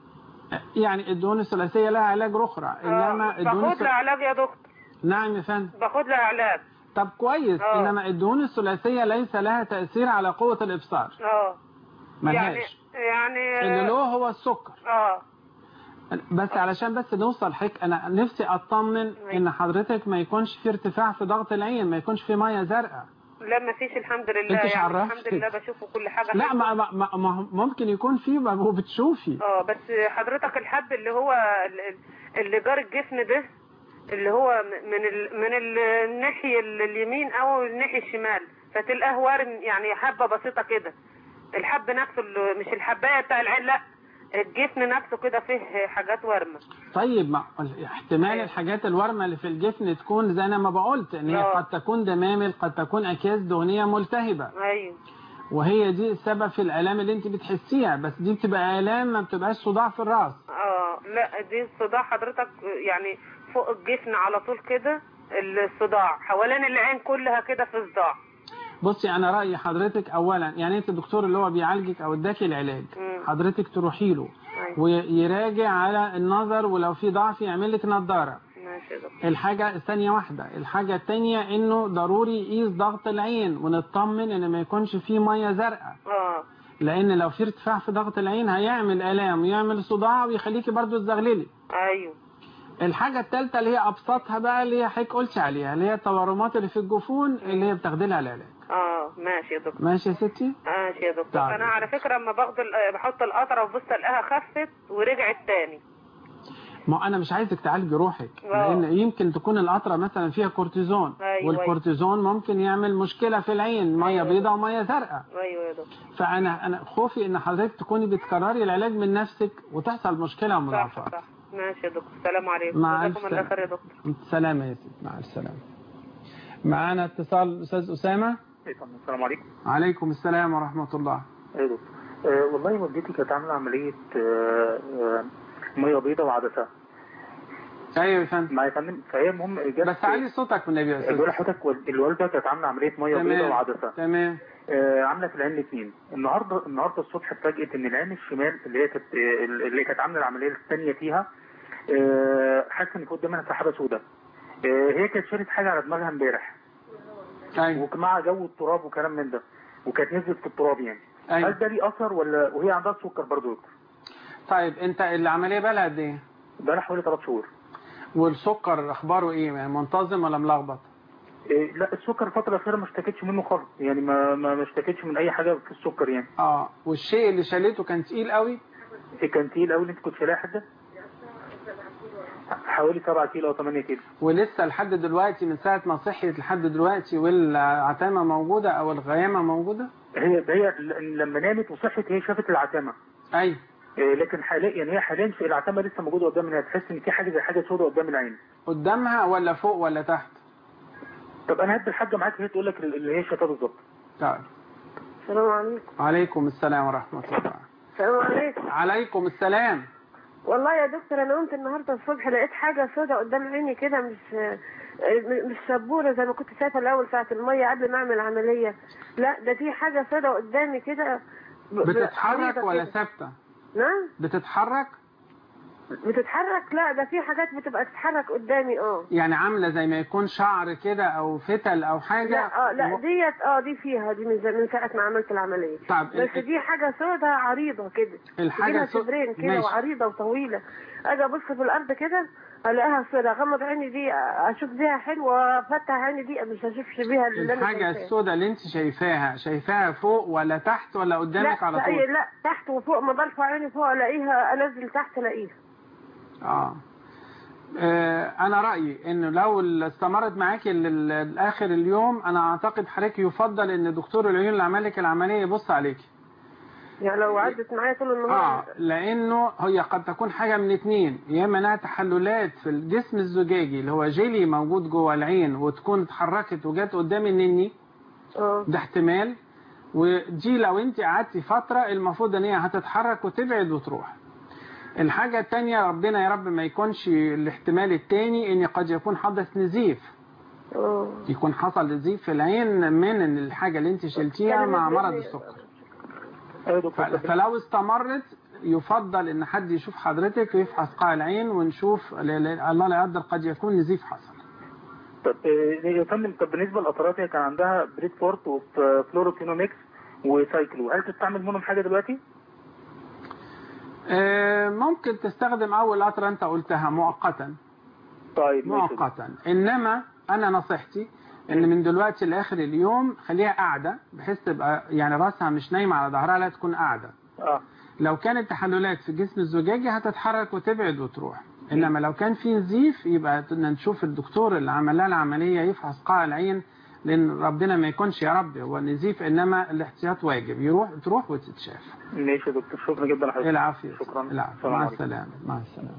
يعني الدهون الثلاثية لها علاج اخرى اه انما الدهون باخد لها الث... علاج يا دكتور نعم يا فندم باخد لها علاج طب كويس اه. انما الدهون الثلاثية ليس لها تأثير على قوة الابصار اه يعني ملهاش يعني اللي له هو السكر اه بس علشان بس نوصل حك انا نفسي اطمن ان حضرتك ما يكونش في ارتفاع في ضغط العين ما يكونش في ميه زرقاء لا ما فيش الحمد لله انتش يعني عرفتك. الحمد لله بشوفه كل حاجة لا حلوة. ما, ما, ما, ما ممكن يكون في ما هو بتشوفي اه بس حضرتك الحب اللي هو ال- اللي جار الجفن ده اللي هو م- من ال... من ال- الناحية ال- اليمين او الناحية الشمال فتلقاه وارم يعني حبة بسيطة كده الحب نفسه اللي مش الحباية بتاع العين لا الجفن نفسه كده فيه حاجات وارمة طيب ما احتمال أيوة. الحاجات الورمه اللي في الجفن تكون زي انا ما بقولت ان هي اه. قد تكون دمامل قد تكون اكياس دهنيه ملتهبه ايوه وهي دي السبب في الالام اللي انت بتحسيها بس دي بتبقى الام ما بتبقاش صداع في الراس اه لا دي الصداع حضرتك يعني فوق الجفن على طول كده الصداع حوالين العين كلها كده في صداع بصي انا رايي حضرتك اولا يعني انت الدكتور اللي هو بيعالجك او اداكي العلاج مم. حضرتك تروحي له أيوة. ويراجع على النظر ولو في ضعف يعمل لك نظاره ماشي يا دكتور الحاجة الثانية واحدة الحاجة الثانية انه ضروري يقيس ضغط العين ونطمن ان ما يكونش فيه مية زرقاء اه لان لو في ارتفاع في ضغط العين هيعمل الام ويعمل صداع ويخليكي برضو تزغللي ايوه الحاجة الثالثة اللي هي ابسطها بقى اللي هي حضرتك قلت عليها اللي هي التورمات اللي في الجفون اللي هي بتاخدي لها العلاج اه ماشي يا دكتور ماشي يا ستي ماشي يا دكتور طيب. انا على فكره لما باخد ال- بحط القطره وبص الاقيها خفت ورجعت تاني ما انا مش عايزك تعالجي روحك آه. لان يمكن تكون القطره مثلا فيها كورتيزون أيوة. والكورتيزون ممكن يعمل مشكله في العين ميه أيوة. بيضاء وميه زرقاء ايوه يا دكتور فانا انا خوفي ان حضرتك تكوني بتكرري العلاج من نفسك وتحصل مشكله صح ومضاعفات صح ماشي يا دكتور السلام عليكم مع جزاكم ألف الله سلامة. خير يا دكتور سلامة يا سيدي مع السلامة معانا اتصال الأستاذ أسامة السلام عليكم عليكم السلام ورحمة الله ايه دكتور آه والله والدتي كانت عامله عمليه آه آه ميه بيضاء وعدسه أيوة يا فندم معايا يا فندم فهي المهم جت بس علي صوتك والنبي يا بقول أستاذ لحضرتك وال- الوالده كانت عامله عمليه ميه بيضاء تمام وعدسه تمام آه عامله في العين الاثنين النهارده النهارده الصبح اتفاجئت ان العين الشمال اللي هي كانت آه، اللي كانت عامله العمليه الثانيه فيها آه حاسه ان في قدامها سحابه سوداء آه هي كانت شالت حاجه على دماغها امبارح أيوة ومع جو التراب وكلام من ده وكانت نزلت في التراب يعني أيوة هل ده ليه اثر ولا وهي عندها سكر برضه يا دكتور؟ طيب أنت العملية بقى لها قد إيه؟ بقى حوالي ثلاث شهور والسكر أخباره إيه؟ يعني منتظم ولا ملخبط؟ إيه لا السكر الفترة الأخيرة ما اشتكتش منه خالص يعني ما ما ما اشتكتش من أي حاجة في السكر يعني آه والشيء اللي شالته كان تقيل قوي؟ كان تقيل قوي اللي انت كنت شايلاه حد حوالي 7 كيلو او 8 كيلو ولسه لحد دلوقتي من ساعة ما صحيت لحد دلوقتي والعتامة موجودة أو الغيامة موجودة؟ هي هي ل- لما نامت وصحت هي شافت العتامه أيوة إيه، لكن حاليا يعني هي حاليا في العتامه لسه موجوده قدام عينيها تحس ان في حاجه زي حاجه سوداء قدام العين قدامها ولا فوق ولا تحت؟ طب انا هدي الحاجه معاك هي تقول لك اللي هي شايفاه بالظبط طيب السلام عليكم عليكم السلام ورحمة الله السلام عليكم عليكم السلام والله يا دكتور انا قمت النهارده الصبح لقيت حاجه سودة قدام عيني كده مش مش سبوره زي ما كنت شايفه الاول ساعه الميه قبل ما اعمل عمليه لا ده في حاجه سودة قدامي كده ب- ب- بتتحرك عريضة ولا كده. ثابتة؟ نعم بتتحرك بتتحرك لا ده في حاجات بتبقى تتحرك قدامي اه يعني عاملة زي ما يكون شعر كده أو فتل أو حاجة لا اه لا م- ديت اه دي فيها دي من, من ساعه ما عملت العمليه طب بس ال- دي حاجه سودة عريضه كده الحاجة لها سو- صدرين كده ماشي. وعريضه وطويله اجي ابص في الارض كده الاقيها سودة غمض عيني دي اشوف بيها حلو وافتح عيني دي مش هشوفش بيها اللي انا الحاجة شايفاه. السوداء اللي انت شايفاها شايفاها فوق ولا تحت ولا قدامك لا على لا, طول؟ لا تحت وفوق ما برفع عيني فوق الاقيها انزل تحت الاقيها آه. آه، أنا رأيي إنه لو استمرت معاكي ل- ل- لآخر اليوم أنا أعتقد حضرتك يفضل إن دكتور العيون اللي عمل لك العملية يبص عليكي. يعني لو عدت معايا طول آه النهار لأنه هي قد تكون حاجة من اتنين يا إما إنها تحللات في الجسم الزجاجي اللي هو جيلي موجود جوه العين وتكون اتحركت وجت قدام النني اه ده احتمال ودي لو انت قعدتي فترة المفروض ان هي هتتحرك وتبعد وتروح الحاجة التانية ربنا يا رب ما يكونش الاحتمال التاني ان قد يكون حدث نزيف اه يكون حصل نزيف في العين من إن الحاجة اللي انت شلتيها كان مع بالنسبة مرض لي- السكر ايوه يا دكتور ف- فلو استمرت يفضل ان حد يشوف حضرتك ويفحص قاع العين ونشوف ل- ل- الله لا يقدر قد يكون نزيف حصل طب آه، يا فندم طب بالنسبه للقطرات هي كان عندها بريد فورت وفلوروكينوميكس وسايكلو هل تستعمل منهم حاجه دلوقتي؟ آه، ممكن تستخدم اول قطرة انت قلتها مؤقتا طيب ماشي. مؤقتا انما انا نصيحتي ان من دلوقتي لاخر اليوم خليها قاعده بحيث تبقى يعني راسها مش نايمه على ظهرها لا تكون قاعده اه لو كانت تحللات في الجسم الزجاجي هتتحرك وتبعد وتروح انما لو كان في نزيف يبقى بدنا نشوف الدكتور اللي عمل لها العمليه يفحص قاع العين لان ربنا ما يكونش يا رب هو نزيف انما الاحتياط واجب يروح تروح وتتشاف ماشي يا دكتور شكرا جدا لحضرتك العافيه شكرا العافيه السلام مع عليكم. السلامه مع السلامه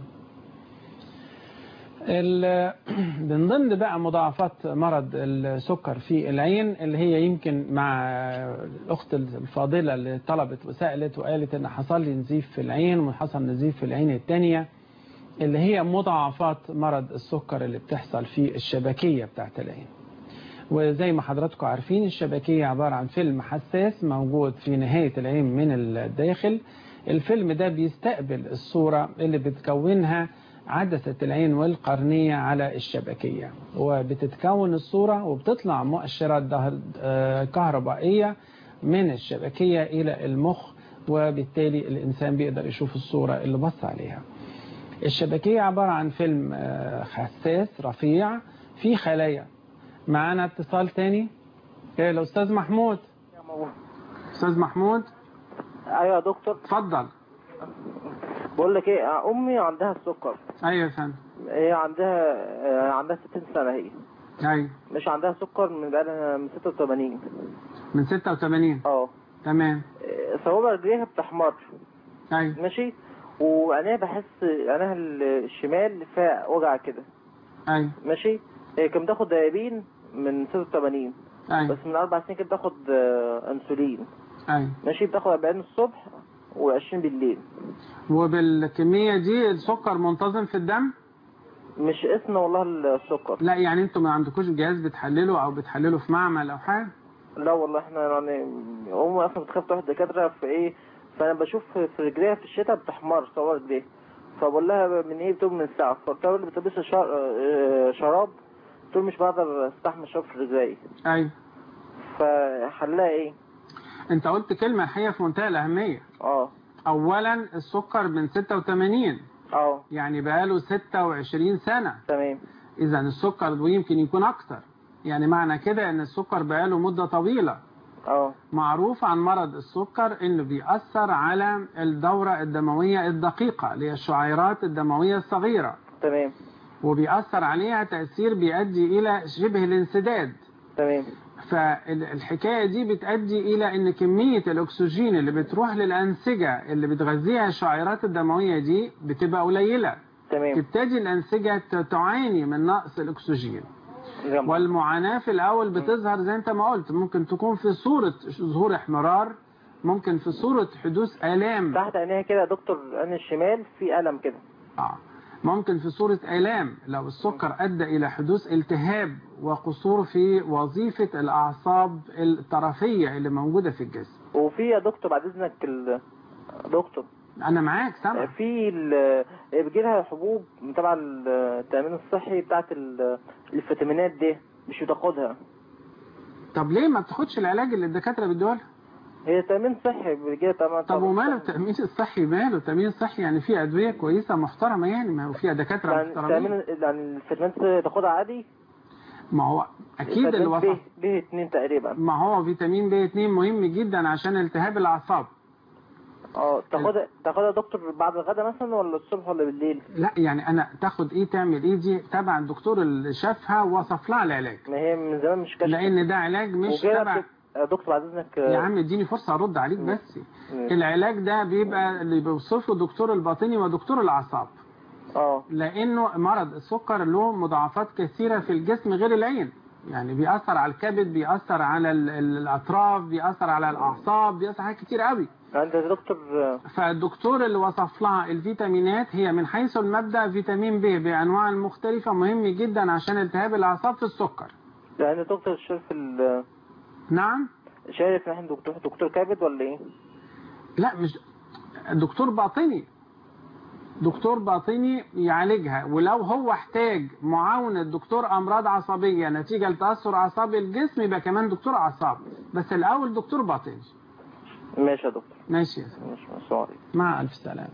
ال- من ضمن بقى مضاعفات مرض السكر في العين اللي هي يمكن مع الأخت الفاضلة اللي طلبت وسألت وقالت إن حصل لي نزيف في العين وحصل نزيف في العين التانية اللي هي مضاعفات مرض السكر اللي بتحصل في الشبكية بتاعت العين وزي ما حضراتكم عارفين الشبكية عبارة عن فيلم حساس موجود في نهاية العين من الداخل الفيلم ده بيستقبل الصورة اللي بتكونها عدسة العين والقرنية على الشبكية وبتتكون الصورة وبتطلع مؤشرات ظهر آه، كهربائية من الشبكية إلى المخ وبالتالي الإنسان بيقدر يشوف الصورة اللي بص عليها الشبكية عبارة عن فيلم آه، حساس رفيع في خلايا معانا اتصال تاني ايه الأستاذ محمود أستاذ محمود ايوه يا دكتور اتفضل بقول لك ايه امي عندها السكر أيوة يا فندم هي عندها آه، عندها 60 سنه هي أيوة مش عندها سكر من بقالها من 86 من 86 اه تمام آه، صوابع رجليها بتحمر أيوة ماشي وعينيها بحس عينيها الشمال فيها وجع كده أيوة ماشي هي كانت بتاخد دايبين من 86 أيوة بس من اربع سنين كانت بتاخد آه، انسولين أيوة ماشي بتاخد 40 الصبح و20 بالليل وبالكمية دي السكر منتظم في الدم مش اسمه والله السكر لا يعني انتوا ما عندكوش جهاز بتحلله او بتحلله في معمل او حاجة لا والله احنا يعني امي اصلا بتخاف تروح الدكاتره في ايه فانا بشوف في رجليها في الشتاء بتحمر صور رجليها فبقول لها من ايه بتقول من ساعه فقلت لها اللي بتلبس شر... آه، شراب تقول مش بقدر استحمل شراب في رجلي ايوه فحلها ايه انت قلت كلمة الحقيقة في منتهى الاهمية اه اولا السكر من 86 اه يعني بقاله 26 سنة تمام اذا السكر ويمكن يكون اكتر يعني معنى كده ان السكر بقاله مدة طويلة اه معروف عن مرض السكر انه بيأثر على الدورة الدموية الدقيقة اللي هي الشعيرات الدموية الصغيرة تمام وبيأثر عليها تأثير بيؤدي إلى شبه الانسداد تمام فالحكاية دي بتؤدي إلى أن كمية الأكسجين اللي بتروح للأنسجة اللي بتغذيها الشعيرات الدموية دي بتبقى قليلة تمام تبتدي الأنسجة ت- تعاني من نقص الأكسجين جمع. والمعاناة في الأول بتظهر زي أنت ما قلت ممكن تكون في صورة ظهور احمرار ممكن في صورة حدوث آلام تحت عينيها كده يا دكتور عين الشمال في ألم كده آه. ممكن في صورة آلام لو السكر أدى إلى حدوث التهاب وقصور في وظيفة الأعصاب الطرفية اللي موجودة في الجسم وفي يا دكتور بعد إذنك ال... دكتور أنا معاك سامع في ال... بيجي لها حبوب تبع التأمين الصحي بتاعت ال... الفيتامينات دي مش بتاخدها طب ليه ما بتاخدش العلاج اللي الدكاترة بيدوها لها؟ هي تأمين صحي بيجي لها تأمين طب وماله التأمين الصحي ماله التأمين الصحي يعني في أدوية كويسة محترمة يعني ما هو فيها دكاترة يعني محترمين تأمين يعني الفيتامينات تاخدها عادي ما هو أكيد الفيتامين الوصف ب ب 2 تقريبا ما هو فيتامين بي 2 مهم جدا عشان التهاب الأعصاب اه تاخدها تاخدها يا دكتور بعد الغداء مثلا ولا الصبح ولا بالليل لا يعني أنا تاخد إيه تعمل إيه دي تبع الدكتور اللي شافها ووصف لها العلاج ما هي من زمان مش كشف لأن ده علاج مش وكده تبع بت- يا دكتور بعد اذنك يا عم اديني فرصة أرد عليك بس العلاج ده بيبقى اللي بيوصفه دكتور الباطني ودكتور الأعصاب اه لأنه مرض السكر له مضاعفات كثيرة في الجسم غير العين يعني بيأثر على الكبد بيأثر على ال- ال- الأطراف بيأثر على الأعصاب بيأثر على حاجات كتير قوي انت يا دكتور فالدكتور اللي وصف لها الفيتامينات هي من حيث المبدأ فيتامين ب بأنواع المختلفة مهم جدا عشان التهاب الأعصاب في السكر يعني دكتور شايف ال نعم شايف نحن دكتور دكتور كبد ولا ايه؟ لا مش دكتور باطني دكتور باطني يعالجها ولو هو احتاج معاونة دكتور أمراض عصبية نتيجة لتأثر أعصاب الجسم يبقى كمان دكتور أعصاب بس الأول دكتور باطني ماشي يا دكتور ماشي يا سيدي. ماشي السلام عليكم مع ألف سلامة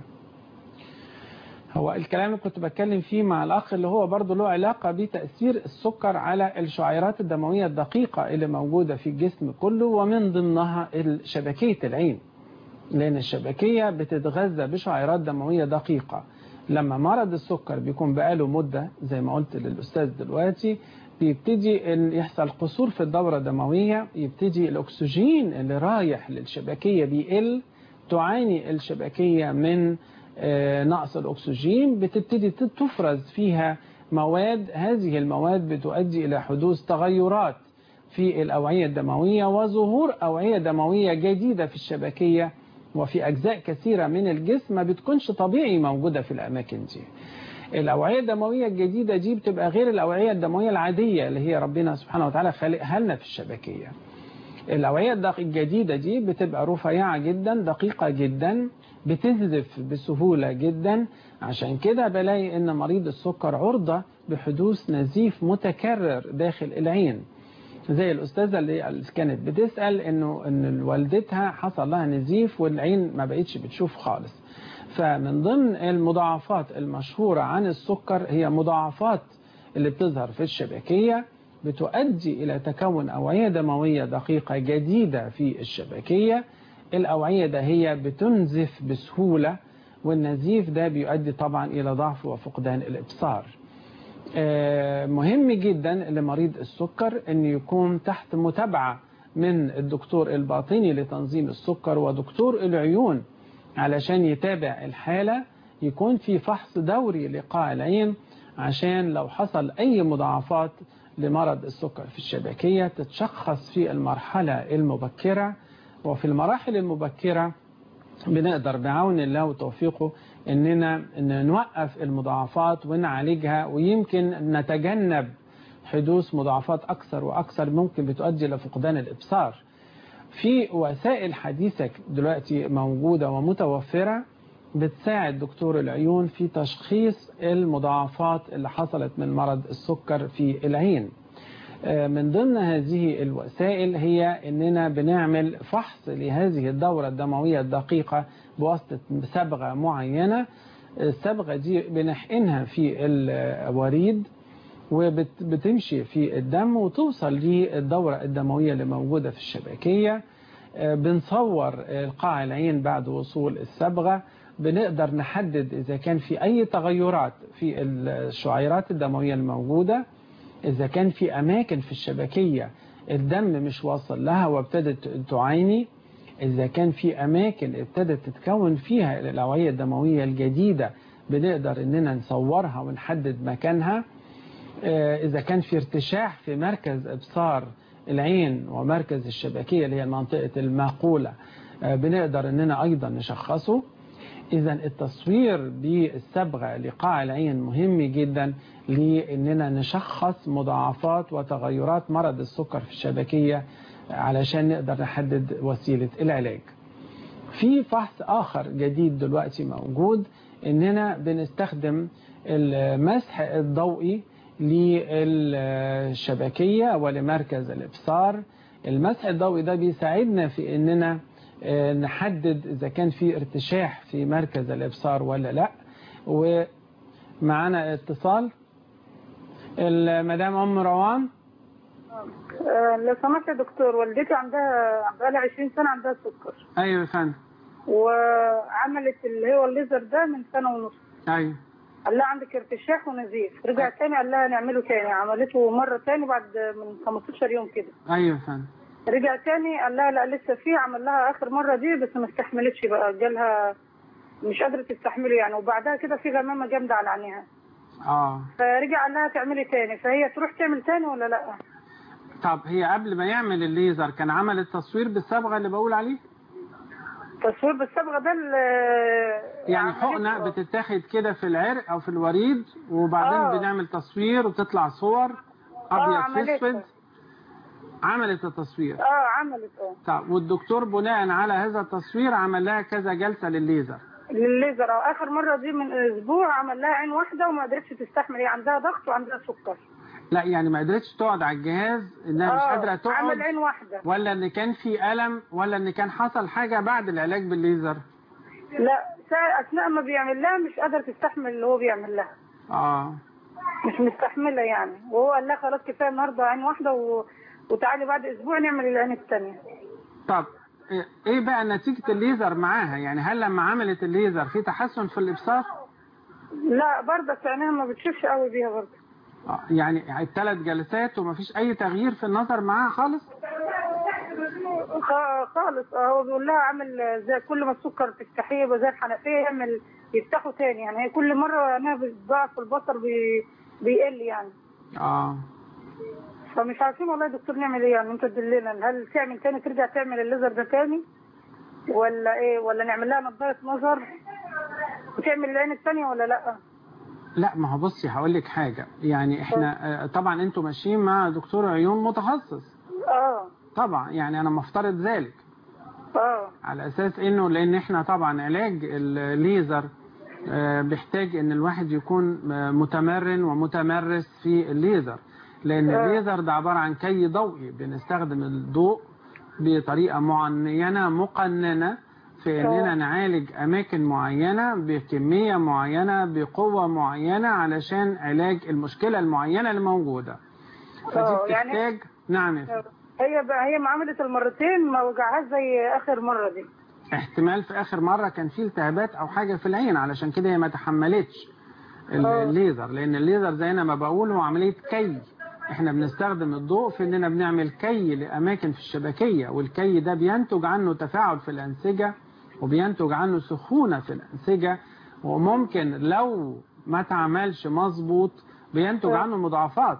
هو الكلام اللي كنت بتكلم فيه مع الأخ اللي هو برضه له علاقة بتأثير السكر على الشعيرات الدموية الدقيقة اللي موجودة في الجسم كله ومن ضمنها شبكية العين لأن الشبكية بتتغذى بشعيرات دموية دقيقة لما مرض السكر بيكون بقاله مدة زي ما قلت للأستاذ دلوقتي بيبتدي إن يحصل قصور في الدورة الدموية يبتدي الأكسجين اللي رايح للشبكية بيقل تعاني الشبكية من آه، نقص الأكسجين بتبتدي تفرز فيها مواد هذه المواد بتؤدي إلى حدوث تغيرات في الأوعية الدموية وظهور أوعية دموية جديدة في الشبكية وفي أجزاء كثيرة من الجسم ما بتكونش طبيعي موجودة في الأماكن دي الأوعية الدموية الجديدة دي بتبقى غير الأوعية الدموية العادية اللي هي ربنا سبحانه وتعالى خالقها لنا في الشبكية الأوعية الدق- الجديدة دي بتبقى رفيعة جدا دقيقة جدا بتنزف بسهولة جدا عشان كده بلاقي ان مريض السكر عرضة بحدوث نزيف متكرر داخل العين زي الأستاذة اللي كانت بتسأل انه ان والدتها حصل لها نزيف والعين ما بقتش بتشوف خالص فمن ضمن المضاعفات المشهورة عن السكر هي مضاعفات اللي بتظهر في الشبكية بتؤدي إلى تكون أوعية دموية دقيقة جديدة في الشبكية الأوعية ده هي بتنزف بسهولة والنزيف ده بيؤدي طبعا إلى ضعف وفقدان الإبصار آه، مهم جدا لمريض السكر أن يكون تحت متابعة من الدكتور الباطني لتنظيم السكر ودكتور العيون علشان يتابع الحالة يكون في فحص دوري لقاع العين عشان لو حصل أي مضاعفات لمرض السكر في الشبكية تتشخص في المرحلة المبكرة وفي المراحل المبكرة بنقدر بعون الله وتوفيقه اننا إن نوقف المضاعفات ونعالجها ويمكن نتجنب حدوث مضاعفات اكثر واكثر ممكن بتؤدي الى فقدان الابصار. في وسائل حديثة دلوقتي موجودة ومتوفرة بتساعد دكتور العيون في تشخيص المضاعفات اللي حصلت من مرض السكر في العين. من ضمن هذه الوسائل هي اننا بنعمل فحص لهذه الدورة الدموية الدقيقة بواسطة صبغة معينة الصبغة دي بنحقنها في الوريد وبتمشي في الدم وتوصل للدورة الدموية اللي موجودة في الشبكية آه، بنصور القاع العين بعد وصول الصبغة بنقدر نحدد إذا كان في أي تغيرات في الشعيرات الدموية الموجودة إذا كان في أماكن في الشبكية الدم مش واصل لها وابتدت تعاني إذا كان في أماكن ابتدت تتكون فيها الأوعية الدموية الجديدة بنقدر إننا نصورها ونحدد مكانها آه، إذا كان في ارتشاح في مركز إبصار العين ومركز الشبكية اللي هي منطقة المعقولة آه، بنقدر إننا أيضا نشخصه إذا التصوير بالصبغة لقاع العين مهم جدا لأننا نشخص مضاعفات وتغيرات مرض السكر في الشبكية علشان نقدر نحدد وسيلة العلاج في فحص آخر جديد دلوقتي موجود إننا بنستخدم المسح الضوئي للشبكية ولمركز الإبصار المسح الضوئي ده بيساعدنا في إننا آه، نحدد إذا كان في ارتشاح في مركز الإبصار ولا لا ومعنا اتصال المدام أم روان آه، لو سمحت يا دكتور والدتي عندها بقى لها 20 سنه عندها السكر أيوة يا فندم وعملت اللي هو الليزر ده من سنه ونص أيوة قال لها عندك ارتشاح ونزيف رجع تاني قال لها نعمله تاني عملته مره تاني بعد من 15 يوم كده أيوة يا فندم رجع تاني قال لها لا لسه في عمل لها اخر مره دي بس ما استحملتش بقى جالها مش قادره تستحمله يعني وبعدها كده في غمامه جامده على عينيها آه فرجع قال لها تعملي تاني فهي تروح تعمل تاني ولا لا طب هي قبل ما يعمل الليزر كان عمل التصوير بالصبغة اللي بقول عليه تصوير بالصبغه ده ال- يعني عملته. حقنة بتتاخد كده في العرق أو في الوريد وبعدين آه. بنعمل تصوير وتطلع صور آه، أبيض في عملتها. أسود عملت التصوير اه عملت اه طب والدكتور بناء على هذا التصوير عمل لها كذا جلسة للليزر للليزر اه اخر مره دي من اسبوع عمل لها عين واحده وما قدرتش تستحمل هي عندها ضغط وعندها سكر لا يعني ما قدرتش تقعد على الجهاز انها مش آه، قادرة تقعد عمل عين واحده ولا ان كان في ألم ولا ان كان حصل حاجة بعد العلاج بالليزر لا ساعة اثناء ما بيعمل لها مش قادره تستحمل اللي هو بيعمل لها اه مش مستحمله يعني وهو قال لها خلاص كفايه النهارده عين واحده و... وتعالي بعد اسبوع نعمل العين الثانيه طب إيه- ايه بقى نتيجة الليزر معاها يعني هل لما عملت الليزر في تحسن في الإبصار لا برضك عينيها ما بتشوفش قوي بيها برضه آه، يعني الثلاث جلسات ومفيش اي تغيير في النظر معاها خالص خ- خالص اه هو بيقول لها عامل زي كل ما السكر تفتحيه يبقى زي الحنفيه يعمل يفتحوا تاني يعني هي كل مره عينيها بتضعف البصر بي... بيقل يعني اه فمش عارفين والله يا دكتور نعمل ايه يعني انت تدلنا هل تعمل تاني ترجع تعمل الليزر ده تاني ولا ايه ولا نعمل لها نظاره نظر وتعمل العين الثانيه ولا لا لا ما هو بصي هقول لك حاجة يعني احنا آه، طبعا انتوا ماشيين مع دكتور عيون متخصص اه طبعا يعني انا مفترض ذلك اه على اساس انه لان احنا طبعا علاج الليزر آه، بيحتاج ان الواحد يكون آه، متمرن ومتمرس في الليزر لان آه. الليزر ده عبارة عن كي ضوئي بنستخدم الضوء بطريقة معينة مقننة في اننا آه. نعالج اماكن معينة بكمية معينة بقوة معينة علشان علاج المشكلة المعينة اللي موجودة فدي آه، يعني- بتحتاج نعم يا فندم. هي بقى هي ما عملت المرتين ما وجعهاش زي اخر مره دي احتمال في اخر مرة كان في التهابات او حاجة في العين علشان كده هي ما تحملتش ال- آه. الليزر لان الليزر زي ما بقول هو عملية كي احنا بنستخدم الضوء في اننا بنعمل كي لاماكن في الشبكية والكي ده بينتج عنه تفاعل في الانسجة وبينتج عنه سخونة في الانسجة وممكن لو ما تعملش مظبوط بينتج آه. عنه مضاعفات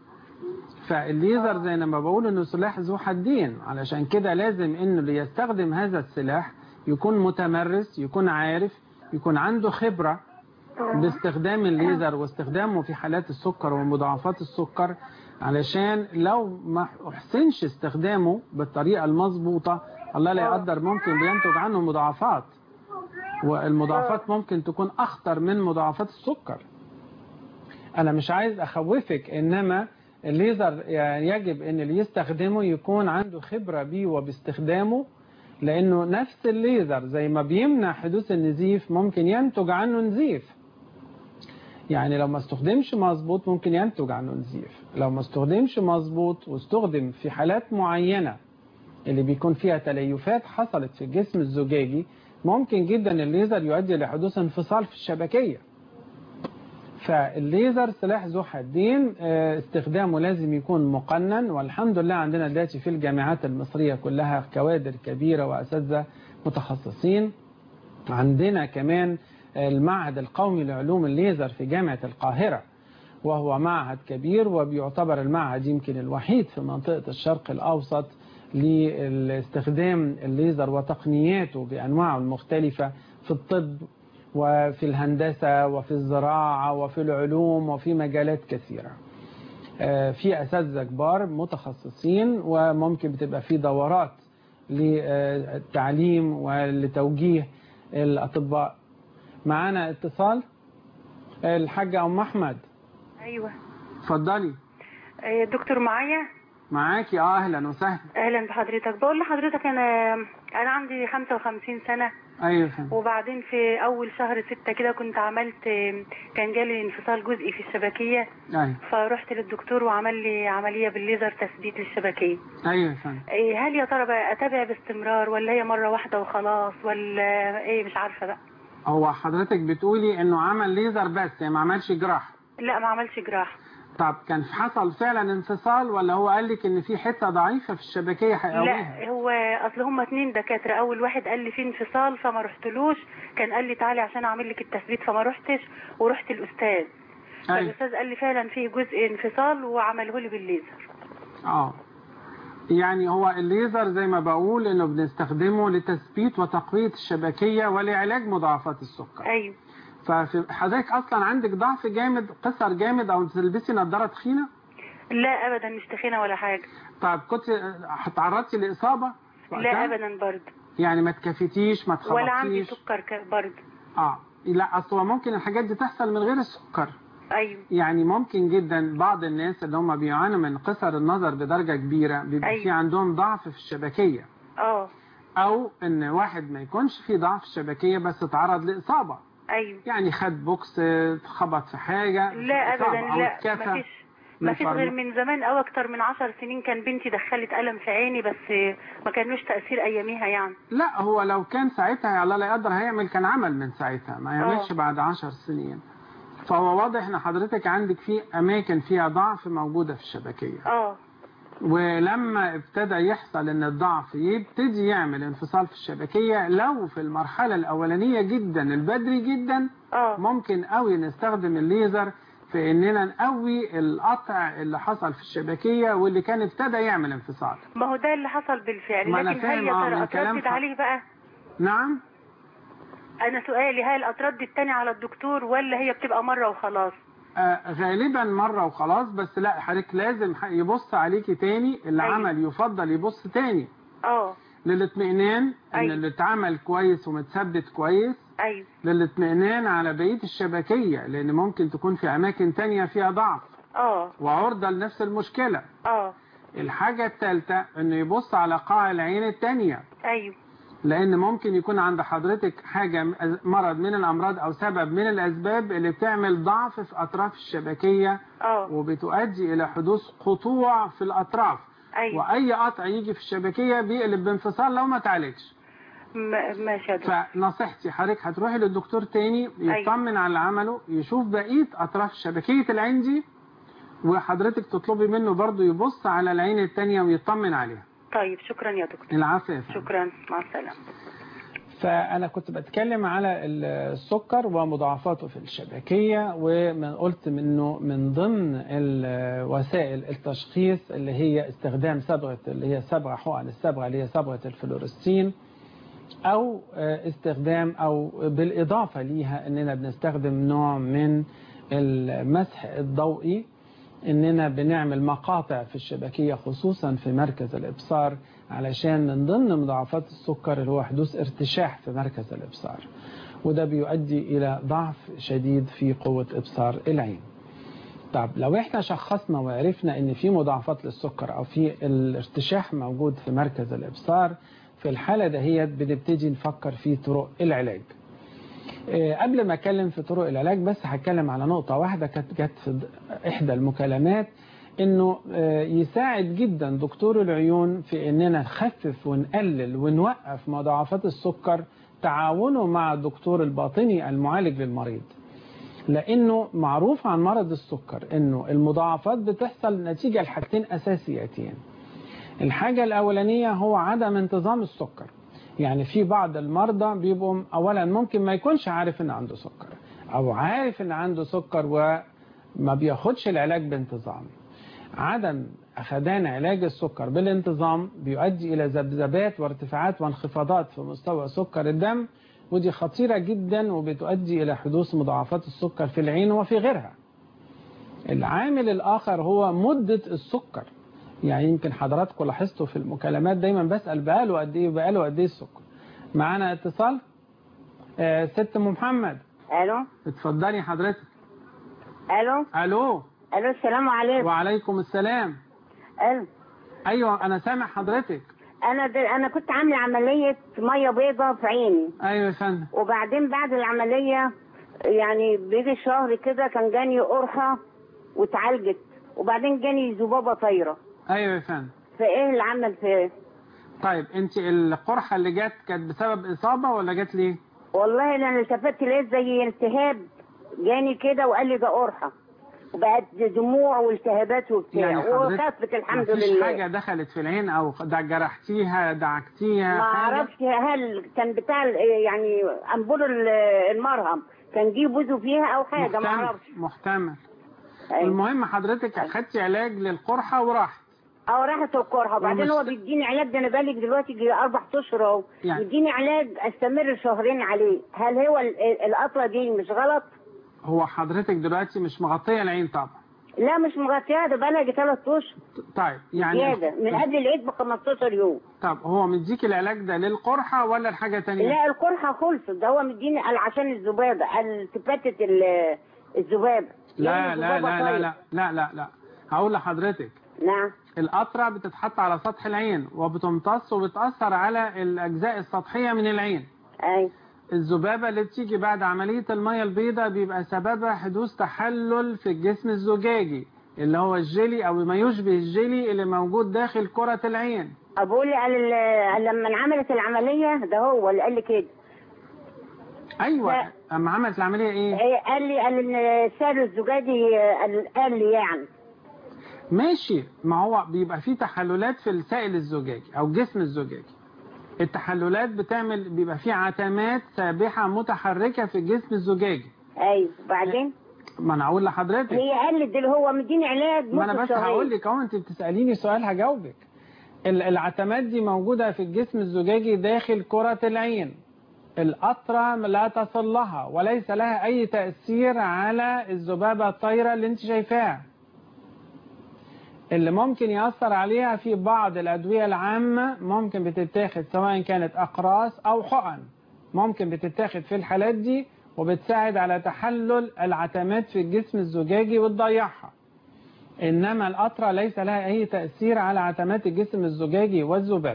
فالليزر زي ما بقول انه سلاح ذو حدين علشان كده لازم انه اللي يستخدم هذا السلاح يكون متمرس يكون عارف يكون عنده خبرة باستخدام الليزر واستخدامه في حالات السكر ومضاعفات السكر علشان لو ما احسنش استخدامه بالطريقة المظبوطة الله لا يقدر ممكن بينتج عنه مضاعفات والمضاعفات ممكن تكون اخطر من مضاعفات السكر انا مش عايز اخوفك انما الليزر يعني يجب ان اللي يستخدمه يكون عنده خبرة بيه وباستخدامه لانه نفس الليزر زي ما بيمنع حدوث النزيف ممكن ينتج عنه نزيف يعني لو ما استخدمش مظبوط ممكن ينتج عنه نزيف لو ما استخدمش مظبوط واستخدم في حالات معينة اللي بيكون فيها تليفات حصلت في الجسم الزجاجي ممكن جدا الليزر يؤدي لحدوث انفصال في الشبكية فالليزر سلاح ذو حدين آه، استخدامه لازم يكون مقنن والحمد لله عندنا دلوقتي في الجامعات المصرية كلها كوادر كبيرة وأساتذة متخصصين عندنا كمان المعهد القومي لعلوم الليزر في جامعة القاهرة وهو معهد كبير وبيعتبر المعهد يمكن الوحيد في منطقة الشرق الأوسط لاستخدام الليزر وتقنياته بأنواعه المختلفة في الطب وفي الهندسة وفي الزراعة وفي العلوم وفي مجالات كثيرة آه، في أساتذة كبار متخصصين وممكن بتبقى في دورات للتعليم ولتوجيه الأطباء معانا اتصال الحاجة أم أحمد ايوه اتفضلي آه، دكتور معايا معاكي اه اهلا وسهلا اهلا بحضرتك بقول لحضرتك انا انا عندي 55 سنه ايوه فندم وبعدين في اول شهر ستة كده كنت عملت كان جالي انفصال جزئي في الشبكيه ايوه فرحت للدكتور وعمل لي عمليه بالليزر تثبيت للشبكيه ايوه فندم إيه، هل يا ترى بقى اتابع باستمرار ولا هي مره واحده وخلاص ولا ايه مش عارفه بقى هو حضرتك بتقولي انه عمل ليزر بس يعني ما عملش جراحة لا ما عملش جراح طب كان حصل فعلا انفصال ولا هو قال لك ان في حتة ضعيفة في الشبكية هيقويها لا هو اصل هما اتنين دكاتره اول واحد قال لي في انفصال فما رحتلوش كان قال لي تعالي عشان اعمل لك التثبيت فما رحتش ورحت الاستاذ ايوه فالاستاذ قال لي فعلا فيه جزء انفصال وعمله لي بالليزر اه يعني هو الليزر زي ما بقول انه بنستخدمه لتثبيت وتقوية الشبكية ولعلاج مضاعفات السكر ايوه فحضرتك اصلا عندك ضعف جامد قصر جامد او تلبسي نظارة تخينة لا ابدا مش تخينه ولا حاجه طب كنت اتعرضتي لإصابة لا وقتها؟ ابدا برد يعني ما تكفتيش ما ولا عندي تخبطيش سكر ك- برد اه لا اصل هو ممكن الحاجات دي تحصل من غير السكر ايوه يعني ممكن جدا بعض الناس اللي هم بيعانوا من قصر النظر بدرجة كبيرة بيبقى أيوة. في عندهم ضعف في الشبكية اه او ان واحد ما يكونش في ضعف الشبكية بس اتعرض لإصابة ايوه يعني خد بوكس اه، خبط في حاجة لا إصابة ابدا أو لا اتكفى مفيش من مفيش غير فرمة. من زمان او اكتر من عشر سنين كان بنتي دخلت قلم في عيني بس ما كانوش تاثير اياميها يعني لا هو لو كان ساعتها يا الله لا يقدر هيعمل كان عمل من ساعتها ما يعملش آه. بعد عشر سنين فهو واضح ان حضرتك عندك في اماكن فيها ضعف موجودة في الشبكية اه ولما ابتدى يحصل ان الضعف يبتدي يعمل انفصال في الشبكية لو في المرحلة الاولانية جدا البدري جدا اه ممكن قوي نستخدم الليزر في اننا نقوي القطع اللي حصل في الشبكية واللي كان ابتدى يعمل انفصال ما هو ده اللي حصل بالفعل ما أنا لكن فاهم، هل يا آه، ترى من كلام اتردد ح- عليه بقى نعم انا سؤالي هل اتردد تاني على الدكتور ولا هي بتبقى مره وخلاص آه غالبا مرة وخلاص بس لا حضرتك لازم ح- يبص عليكي تاني اللي أيوة. عمل يفضل يبص تاني اه للاطمئنان ان أيوة. اللي اتعمل كويس ومتثبت كويس ايوه للاطمئنان على بقية الشبكية لان ممكن تكون في اماكن تانية فيها ضعف اه وعرضة لنفس المشكلة اه الحاجة الثالثة انه يبص على قاع العين التانية ايوه لان ممكن يكون عند حضرتك حاجة م- مرض من الامراض او سبب من الاسباب اللي بتعمل ضعف في اطراف الشبكية اه وبتؤدي الى حدوث قطوع في الاطراف ايوه واي قطع يجي في الشبكية بيقلب بانفصال لو ما اتعالجش م- ماشي يا دكتور فنصيحتي حضرتك هتروحي للدكتور تاني يطمن على اللي عمله يشوف بقية أطراف شبكية العين دي وحضرتك تطلبي منه برضو يبص على العين التانية ويطمن عليها طيب شكرا يا دكتور العافية يا فندم. شكرا مع السلامه فأنا كنت بتكلم على السكر ومضاعفاته في الشبكية وقلت منه من ضمن ال- وسائل التشخيص اللي هي استخدام صبغة اللي هي صبغة حقن الصبغة اللي هي صبغة الفلورستين أو استخدام أو بالإضافة ليها إننا بنستخدم نوع من المسح الضوئي إننا بنعمل مقاطع في الشبكية خصوصا في مركز الإبصار علشان من ضمن مضاعفات السكر اللي هو حدوث ارتشاح في مركز الإبصار وده بيؤدي إلى ضعف شديد في قوة إبصار العين طب لو احنا شخصنا وعرفنا ان في مضاعفات للسكر او في الارتشاح موجود في مركز الابصار في الحالة دهيت بنبتدي نفكر في طرق العلاج آه، قبل ما اتكلم في طرق العلاج بس هتكلم على نقطة واحدة كانت جت في احدى المكالمات انه آه، يساعد جدا دكتور العيون في اننا نخفف ونقلل ونوقف مضاعفات السكر تعاونه مع الدكتور الباطني المعالج للمريض لانه معروف عن مرض السكر انه المضاعفات بتحصل نتيجة لحاجتين اساسيتين الحاجة الاولانية هو عدم انتظام السكر يعني في بعض المرضى بيبقوا اولا ممكن ما يكونش عارف ان عنده سكر او عارف ان عنده سكر وما بياخدش العلاج بانتظام عدم اخدان علاج السكر بالانتظام بيؤدي الى ذبذبات وارتفاعات وانخفاضات في مستوى سكر الدم ودي خطيرة جدا وبتؤدي الى حدوث مضاعفات السكر في العين وفي غيرها العامل الاخر هو مدة السكر يعني يمكن حضراتكم لاحظتوا في المكالمات دايما بسأل بقاله قد ايه بقاله قد ايه السكر معانا اتصال آه ست ام محمد الو اتفضلي حضرتك الو الو الو السلام عليكم وعليكم السلام الو ايوه انا سامع حضرتك انا د... انا كنت عامله عمليه ميه بيضاء في عيني ايوه يا فندم وبعدين بعد العمليه يعني بيجي شهر كده كان جاني قرحه واتعالجت وبعدين جاني ذبابه طايره ايوه يا فندم فايه اللي عمل في ايه طيب انت القرحه اللي جت كانت بسبب اصابه ولا جت ليه والله انا التفت لقيت زي التهاب جاني كده وقال لي ده قرحه وبقت دموع والتهابات وبتاع يعني حضرتك وخفت الحمد مفيش لله حاجه دخلت في العين او ده جرحتيها دعكتيها ما حاجة؟ اعرفش هل كان بتاع ال- يعني انبول ال- المرهم كان جه بوزه فيها او حاجه ما محتمل اعرفش محتمل أيوة. المهم حضرتك اخدتي علاج للقرحه وراحت او راحت القرحه وبعدين هو ومست- بيديني علاج ده انا بقالي دلوقتي يجي اربع اشهر اهو يعني- يديني علاج استمر شهرين عليه هل هو ال- القطره دي مش غلط؟ هو حضرتك دلوقتي مش مغطيه العين طبعا لا مش مغطيها ده بقالها يجي ثلاث اشهر طيب يعني زياده من قبل العيد ب 15 يوم طب هو مديك العلاج ده للقرحه ولا لحاجه تانية لا القرحه خلصت ده هو مديني قال عشان الذبابه قال تفتت ال- الذبابه لا يعني لا الذبابة لا لا طايرة. لا لا لا لا هقول لحضرتك نعم القطرة بتتحط على سطح العين وبتمتص وبتأثر على الأجزاء السطحية من العين أي الذبابة اللي بتيجي بعد عملية المية البيضاء بيبقى سببها حدوث تحلل في الجسم الزجاجي اللي هو الجيلي أو ما يشبه الجيلي اللي موجود داخل كرة العين ابوه لي قال ال- لما انعملت العمليه ده هو اللي قال لي كده أيوة لا. أما عملت العملية إيه؟ إيه، قال لي قال ان السائل الزجاجي قال, قال لي يعني ماشي ما هو بيبقى فيه تحللات في السائل الزجاجي أو الجسم الزجاجي التحللات بتعمل بيبقى فيه عتمات سابحة متحركة في الجسم الزجاجي ايوه وبعدين ما أنا أقول لحضرتك هي قال لي دل هو مديني علاج ما انا نص بس شهرين. هقول لك اهو انت بتساليني سؤال هجاوبك ال- العتمات دي موجوده في الجسم الزجاجي داخل كره العين القطره لا تصل لها وليس لها اي تاثير على الذبابه الطايره اللي انت شايفاها اللي ممكن يأثر عليها في بعض الأدوية العامة ممكن بتتاخد سواء كانت أقراص أو حقن ممكن بتتاخد في الحالات دي وبتساعد على تحلل العتمات في الجسم الزجاجي وتضيعها إنما القطرة ليس لها أي تأثير على عتمات الجسم الزجاجي والذباب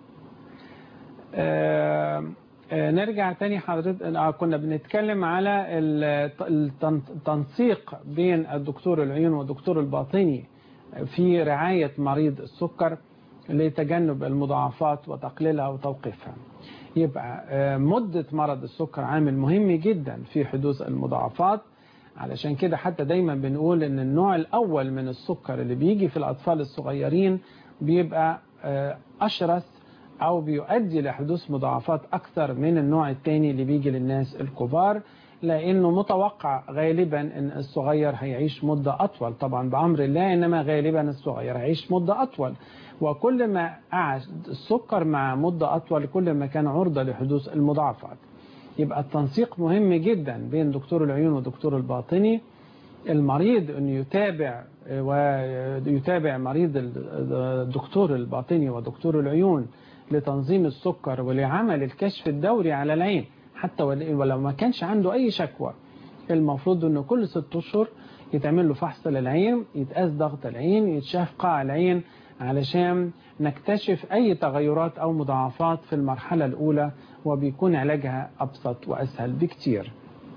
آه آه نرجع تاني حضرتك آه كنا بنتكلم على الت- التن- التنسيق بين الدكتور العيون والدكتور الباطني في رعاية مريض السكر لتجنب المضاعفات وتقليلها وتوقيفها يبقى آه، مدة مرض السكر عامل مهم جدا في حدوث المضاعفات علشان كده حتى دايما بنقول ان النوع الاول من السكر اللي بيجي في الاطفال الصغيرين بيبقى آه، اشرس او بيؤدي لحدوث مضاعفات اكثر من النوع الثاني اللي بيجي للناس الكبار لانه متوقع غالبا ان الصغير هيعيش مدة اطول طبعا بامر الله انما غالبا الصغير هيعيش مدة اطول وكل ما قعد السكر مع مدة اطول كل ما كان عرضة لحدوث المضاعفات يبقى التنسيق مهم جدا بين دكتور العيون ودكتور الباطني المريض انه يتابع ويتابع مريض الدكتور الباطني ودكتور العيون لتنظيم السكر ولعمل الكشف الدوري على العين حتى ولو ما كانش عنده اي شكوى المفروض انه كل ست اشهر يتعمل له فحص للعين يتقاس ضغط العين يتشاف قاع العين علشان نكتشف أي تغيرات أو مضاعفات في المرحلة الأولى وبيكون علاجها أبسط وأسهل بكتير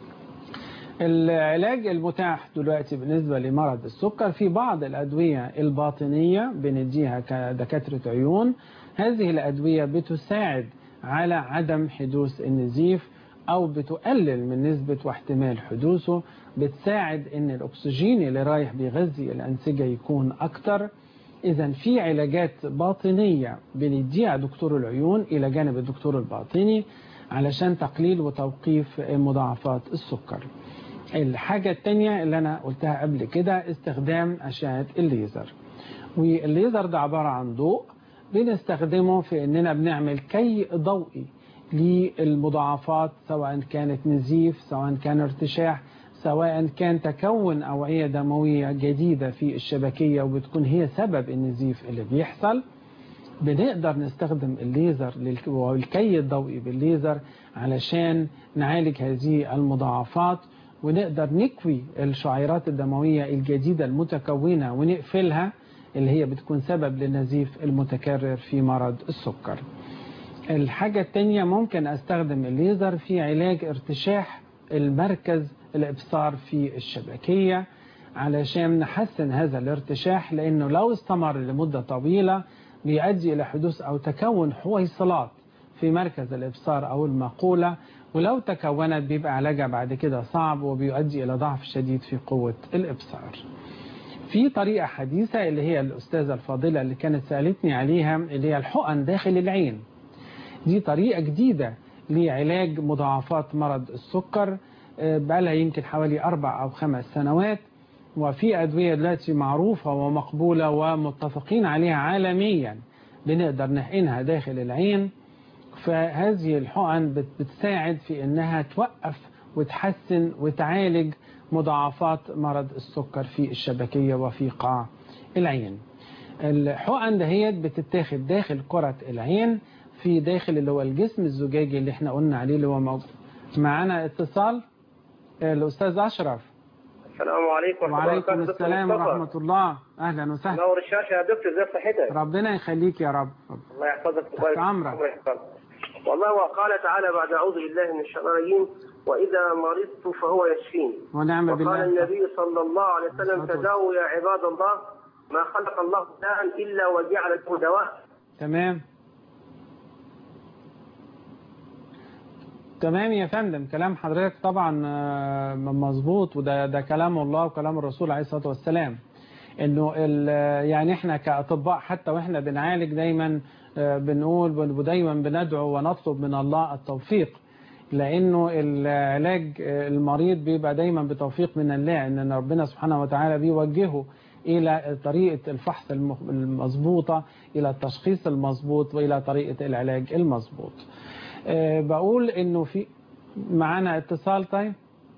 العلاج المتاح دلوقتي بالنسبة لمرض السكر في بعض الأدوية الباطنية بنديها كدكاترة عيون هذه الأدوية بتساعد على عدم حدوث النزيف أو بتقلل من نسبة واحتمال حدوثه بتساعد ان الأكسجين اللي رايح بيغذي الأنسجة يكون أكتر إذا في علاجات باطنية بنديها دكتور العيون إلى جانب الدكتور الباطني علشان تقليل وتوقيف مضاعفات السكر الحاجة التانية اللي أنا قلتها قبل كده استخدام أشعة الليزر والليزر ده عبارة عن ضوء بنستخدمه في أننا بنعمل كي ضوئي للمضاعفات سواء كانت نزيف سواء كان ارتشاح سواء كان تكون أوعية دموية جديدة في الشبكية وبتكون هي سبب النزيف اللي بيحصل بنقدر نستخدم الليزر والكي الضوئي بالليزر علشان نعالج هذه المضاعفات ونقدر نكوي الشعيرات الدموية الجديدة المتكونة ونقفلها اللي هي بتكون سبب للنزيف المتكرر في مرض السكر الحاجة التانية ممكن استخدم الليزر في علاج ارتشاح المركز الابصار في الشبكية علشان نحسن هذا الارتشاح لانه لو استمر لمدة طويلة بيؤدي الى حدوث او تكون حويصلات في مركز الابصار او المقولة ولو تكونت بيبقى علاجها بعد كده صعب وبيؤدي الى ضعف شديد في قوة الابصار في طريقة حديثة اللي هي الأستاذة الفاضلة اللي كانت سألتني عليها اللي هي الحقن داخل العين دي طريقة جديدة لعلاج مضاعفات مرض السكر بقالها يمكن حوالي أربع أو خمس سنوات وفي أدوية دلوقتي معروفة ومقبولة ومتفقين عليها عالميا بنقدر نحقنها داخل العين فهذه الحقن بتساعد في أنها توقف وتحسن وتعالج مضاعفات مرض السكر في الشبكية وفي قاع العين الحقن دهيت بتتاخد داخل كرة العين في داخل اللي هو الجسم الزجاجي اللي احنا قلنا عليه اللي هو موجود معانا اتصال الأستاذ أشرف السلام عليكم وعليكم السلام ورحمة الله أهلا وسهلا نور الشاشة يا دكتور ازي صحتك ربنا يخليك يا رب الله يحفظك تحت أمرك والله وقال تعالى بعد أعوذ بالله من الشيطان الرجيم وإذا مرضت فهو يشفين ونعم بالله وقال النبي صلى الله عليه وسلم تداووا يا عباد الله ما خلق الله داء إلا وجعل له دواء تمام تمام يا فندم كلام حضرتك طبعا مظبوط وده ده كلام الله وكلام الرسول عليه الصلاة والسلام انه يعني احنا كاطباء حتى واحنا بنعالج دايما بنقول ودايما بندعو ونطلب من الله التوفيق لانه العلاج المريض بيبقى دايما بتوفيق من الله ان ربنا سبحانه وتعالى بيوجهه الى طريقة الفحص المظبوطة الى التشخيص المظبوط والى طريقة العلاج المظبوط أه بقول انه في معانا اتصال طيب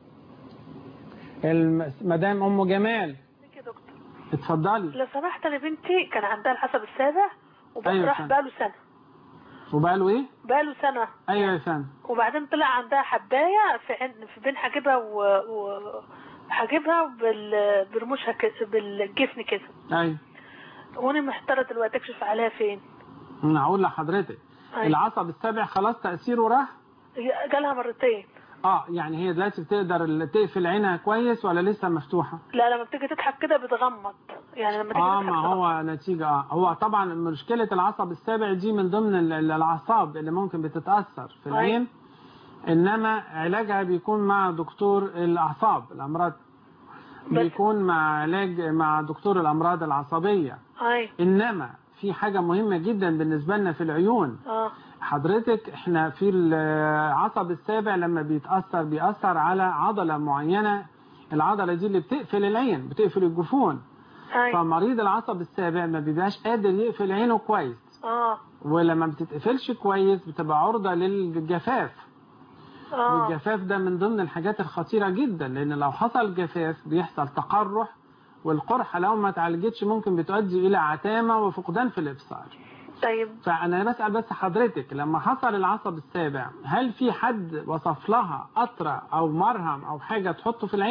مدام ام جمال اتفضلي لو سمحت انا بنتي كان عندها العصب السابع وراح أيوة بقاله سنه وبقاله ايه بقاله سنه ايوه يا فندم وبعدين طلع عندها حبايه في عن... في بين حاجبها و, و... حاجبها بال... برموشها كده بالجفن كده ايوه وانا محتاره دلوقتي اكشف عليها فين انا هقول لحضرتك أيوة. العصب السابع خلاص تاثيره راح جالها مرتين اه يعني هي دلوقتي بتقدر تقفل عينها كويس ولا لسه مفتوحه لا لما بتيجي تضحك كده بتغمض يعني لما تيجي اه تضحك ما هو نتيجه اه هو طبعا مشكله العصب السابع دي من ضمن الاعصاب اللي ممكن بتتاثر في العين انما علاجها بيكون مع دكتور الاعصاب الامراض بيكون مع علاج مع دكتور الامراض العصبيه أي. انما في حاجه مهمه جدا بالنسبه لنا في العيون اه حضرتك احنا في العصب السابع لما بيتاثر بيأثر على عضله معينه العضله دي اللي بتقفل العين بتقفل الجفون أي. فمريض العصب السابع ما بيبقاش قادر يقفل عينه كويس اه ولما بتتقفلش كويس بتبقى عرضه للجفاف اه والجفاف ده من ضمن الحاجات الخطيره جدا لان لو حصل جفاف بيحصل تقرح والقرحه لو ما اتعالجتش ممكن بتؤدي الى عتامه وفقدان في الابصار طيب فانا بسال بس حضرتك لما حصل العصب السابع هل في حد وصف لها قطره او مرهم او حاجه تحطه في العين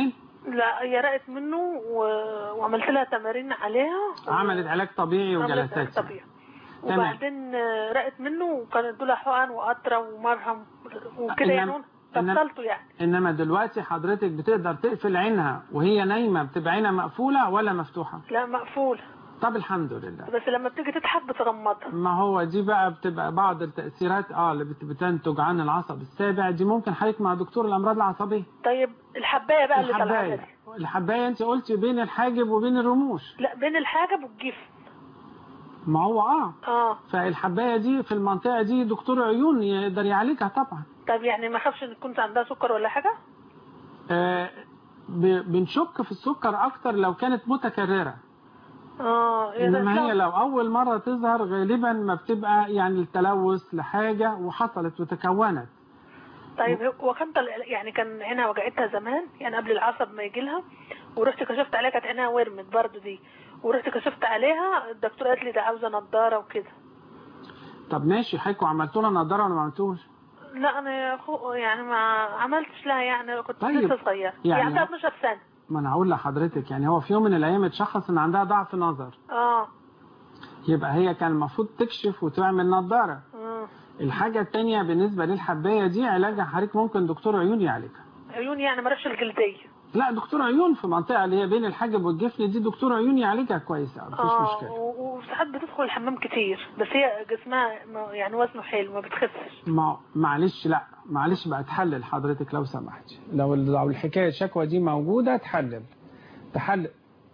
لا هي رقت منه و... وعملت لها تمارين عليها عملت علاج طبيعي عملت علاج وجلسات طبيعي تمام. وبعدين آه، رقت منه وكانوا ادوا لها حقن وقطره ومرهم وكده يعني إنما- إنما- فصلته يعني انما دلوقتي حضرتك بتقدر تقفل عينها وهي نايمه بتبقى عينها مقفوله ولا مفتوحه لا مقفول طب الحمد لله بس لما بتيجي تضحك بتغمضها ما هو دي بقى بتبقى بعض التأثيرات اه اللي بت- بتنتج عن العصب السابع دي ممكن حضرتك مع دكتور الأمراض العصبية طيب الحباية بقى اللي طالعه الحباية لي. الحباية انت قلتي بين الحاجب وبين الرموش لا بين الحاجب والجفن ما هو اه اه فالحباية دي في المنطقة دي دكتور عيون يقدر يعالجها طبعا طب يعني ما اخافش ان كنت عندها سكر ولا حاجه آه ب- بنشك في السكر اكتر لو كانت متكررة اه إيه ده انما هي شاطر. لو اول مرة تظهر غالبا ما بتبقى يعني التلوث لحاجة وحصلت وتكونت طيب هو كان طل... يعني كان عينها وجعتها زمان يعني قبل العصب ما يجي لها ورحت كشفت عليها كانت عينها ورمت برضه دي ورحت كشفت عليها الدكتور قالت لي ده عاوزه نضاره وكده طب ماشي حضرتك عملتوا لها نضارة ولا ما عملتوش؟ لا انا يا أخو يعني ما عملتش لها يعني كنت طيب. لسه صغيره يعني- يعني عندها 12 سنه ما انا هقول لحضرتك يعني هو في يوم من الايام اتشخص ان عندها ضعف نظر اه يبقى هي كان المفروض تكشف وتعمل نظارة مم. الحاجة التانية بالنسبة للحباية دي علاجها حضرتك ممكن دكتور عيون يعالجها عيون يعني ما راحش الجلديه لا دكتور عيون في منطقة اللي هي بين الحاجب والجفن دي دكتور عيون يعالجها كويس قوي مفيش اه مشكلة و- وساعات بتدخل الحمام كتير بس هي جسمها ما- يعني وزنه حلو ما بتخسش ما معلش لا معلش بقى تحلل حضرتك لو سمحتي لو لو الحكاية الشكوى دي موجودة تحلل تحلل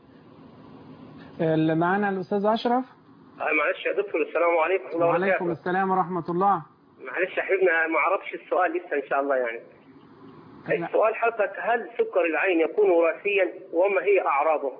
اللي معانا الأستاذ أشرف آه، معلش يا دكتور السلام عليكم ورحمه الله وعليكم وبركاته السلام ورحمة الله معلش يا حبيبنا ما اعرفش السؤال لسه ان شاء الله يعني السؤال حضرتك هل سكر العين يكون وراثيا وما هي اعراضه؟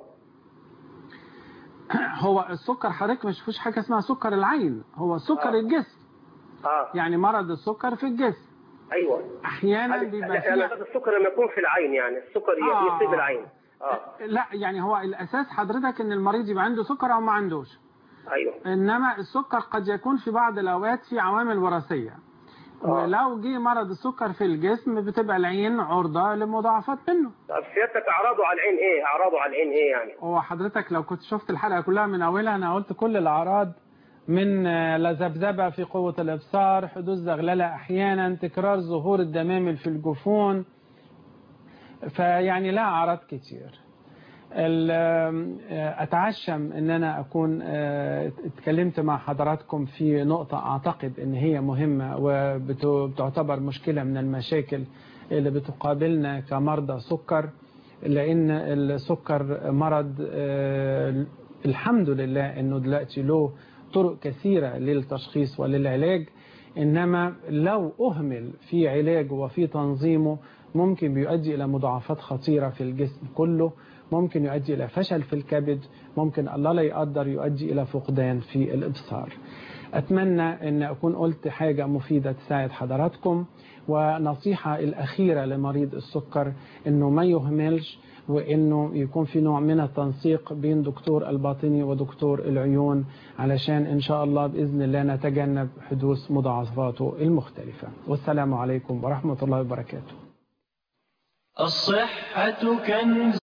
هو السكر حضرتك مش فيش حاجة اسمها سكر العين هو سكر آه. الجسم اه يعني مرض السكر في الجسم ايوه احيانا بيبقى لا، فيه انا قصدي السكر لما يكون في العين يعني السكر ي- آه. يصيب العين اه لا يعني هو الاساس حضرتك ان المريض يبقى عنده سكر او ما عندوش ايوه انما السكر قد يكون في بعض الاوقات في عوامل وراثيه ولو جه مرض السكر في الجسم بتبقى العين عرضه لمضاعفات منه طب سيادتك اعراضه على العين ايه؟ اعراضه على العين ايه يعني؟ هو حضرتك لو كنت شفت الحلقه كلها من اولها انا قلت كل الاعراض من آه، لذبذبه في قوه الابصار حدوث زغلله احيانا تكرار ظهور الدمامل في الجفون فيعني لها اعراض كتير ال- آه، اتعشم ان انا اكون آه، اتكلمت مع حضراتكم في نقطة اعتقد ان هي مهمة وبتعتبر مشكلة من المشاكل اللي بتقابلنا كمرضى سكر لان السكر مرض آه، الحمد لله انه دلوقتي له طرق كثيرة للتشخيص وللعلاج انما لو اهمل في علاجه وفي تنظيمه ممكن بيؤدي الى مضاعفات خطيرة في الجسم كله ممكن يؤدي إلى فشل في الكبد ممكن الله لا يقدر يؤدي إلى فقدان في الإبصار أتمنى أن أكون قلت حاجة مفيدة تساعد حضراتكم ونصيحة الأخيرة لمريض السكر أنه ما يهملش وأنه يكون في نوع من التنسيق بين دكتور الباطني ودكتور العيون علشان إن شاء الله بإذن الله نتجنب حدوث مضاعفاته المختلفة والسلام عليكم ورحمة الله وبركاته الصحة كنز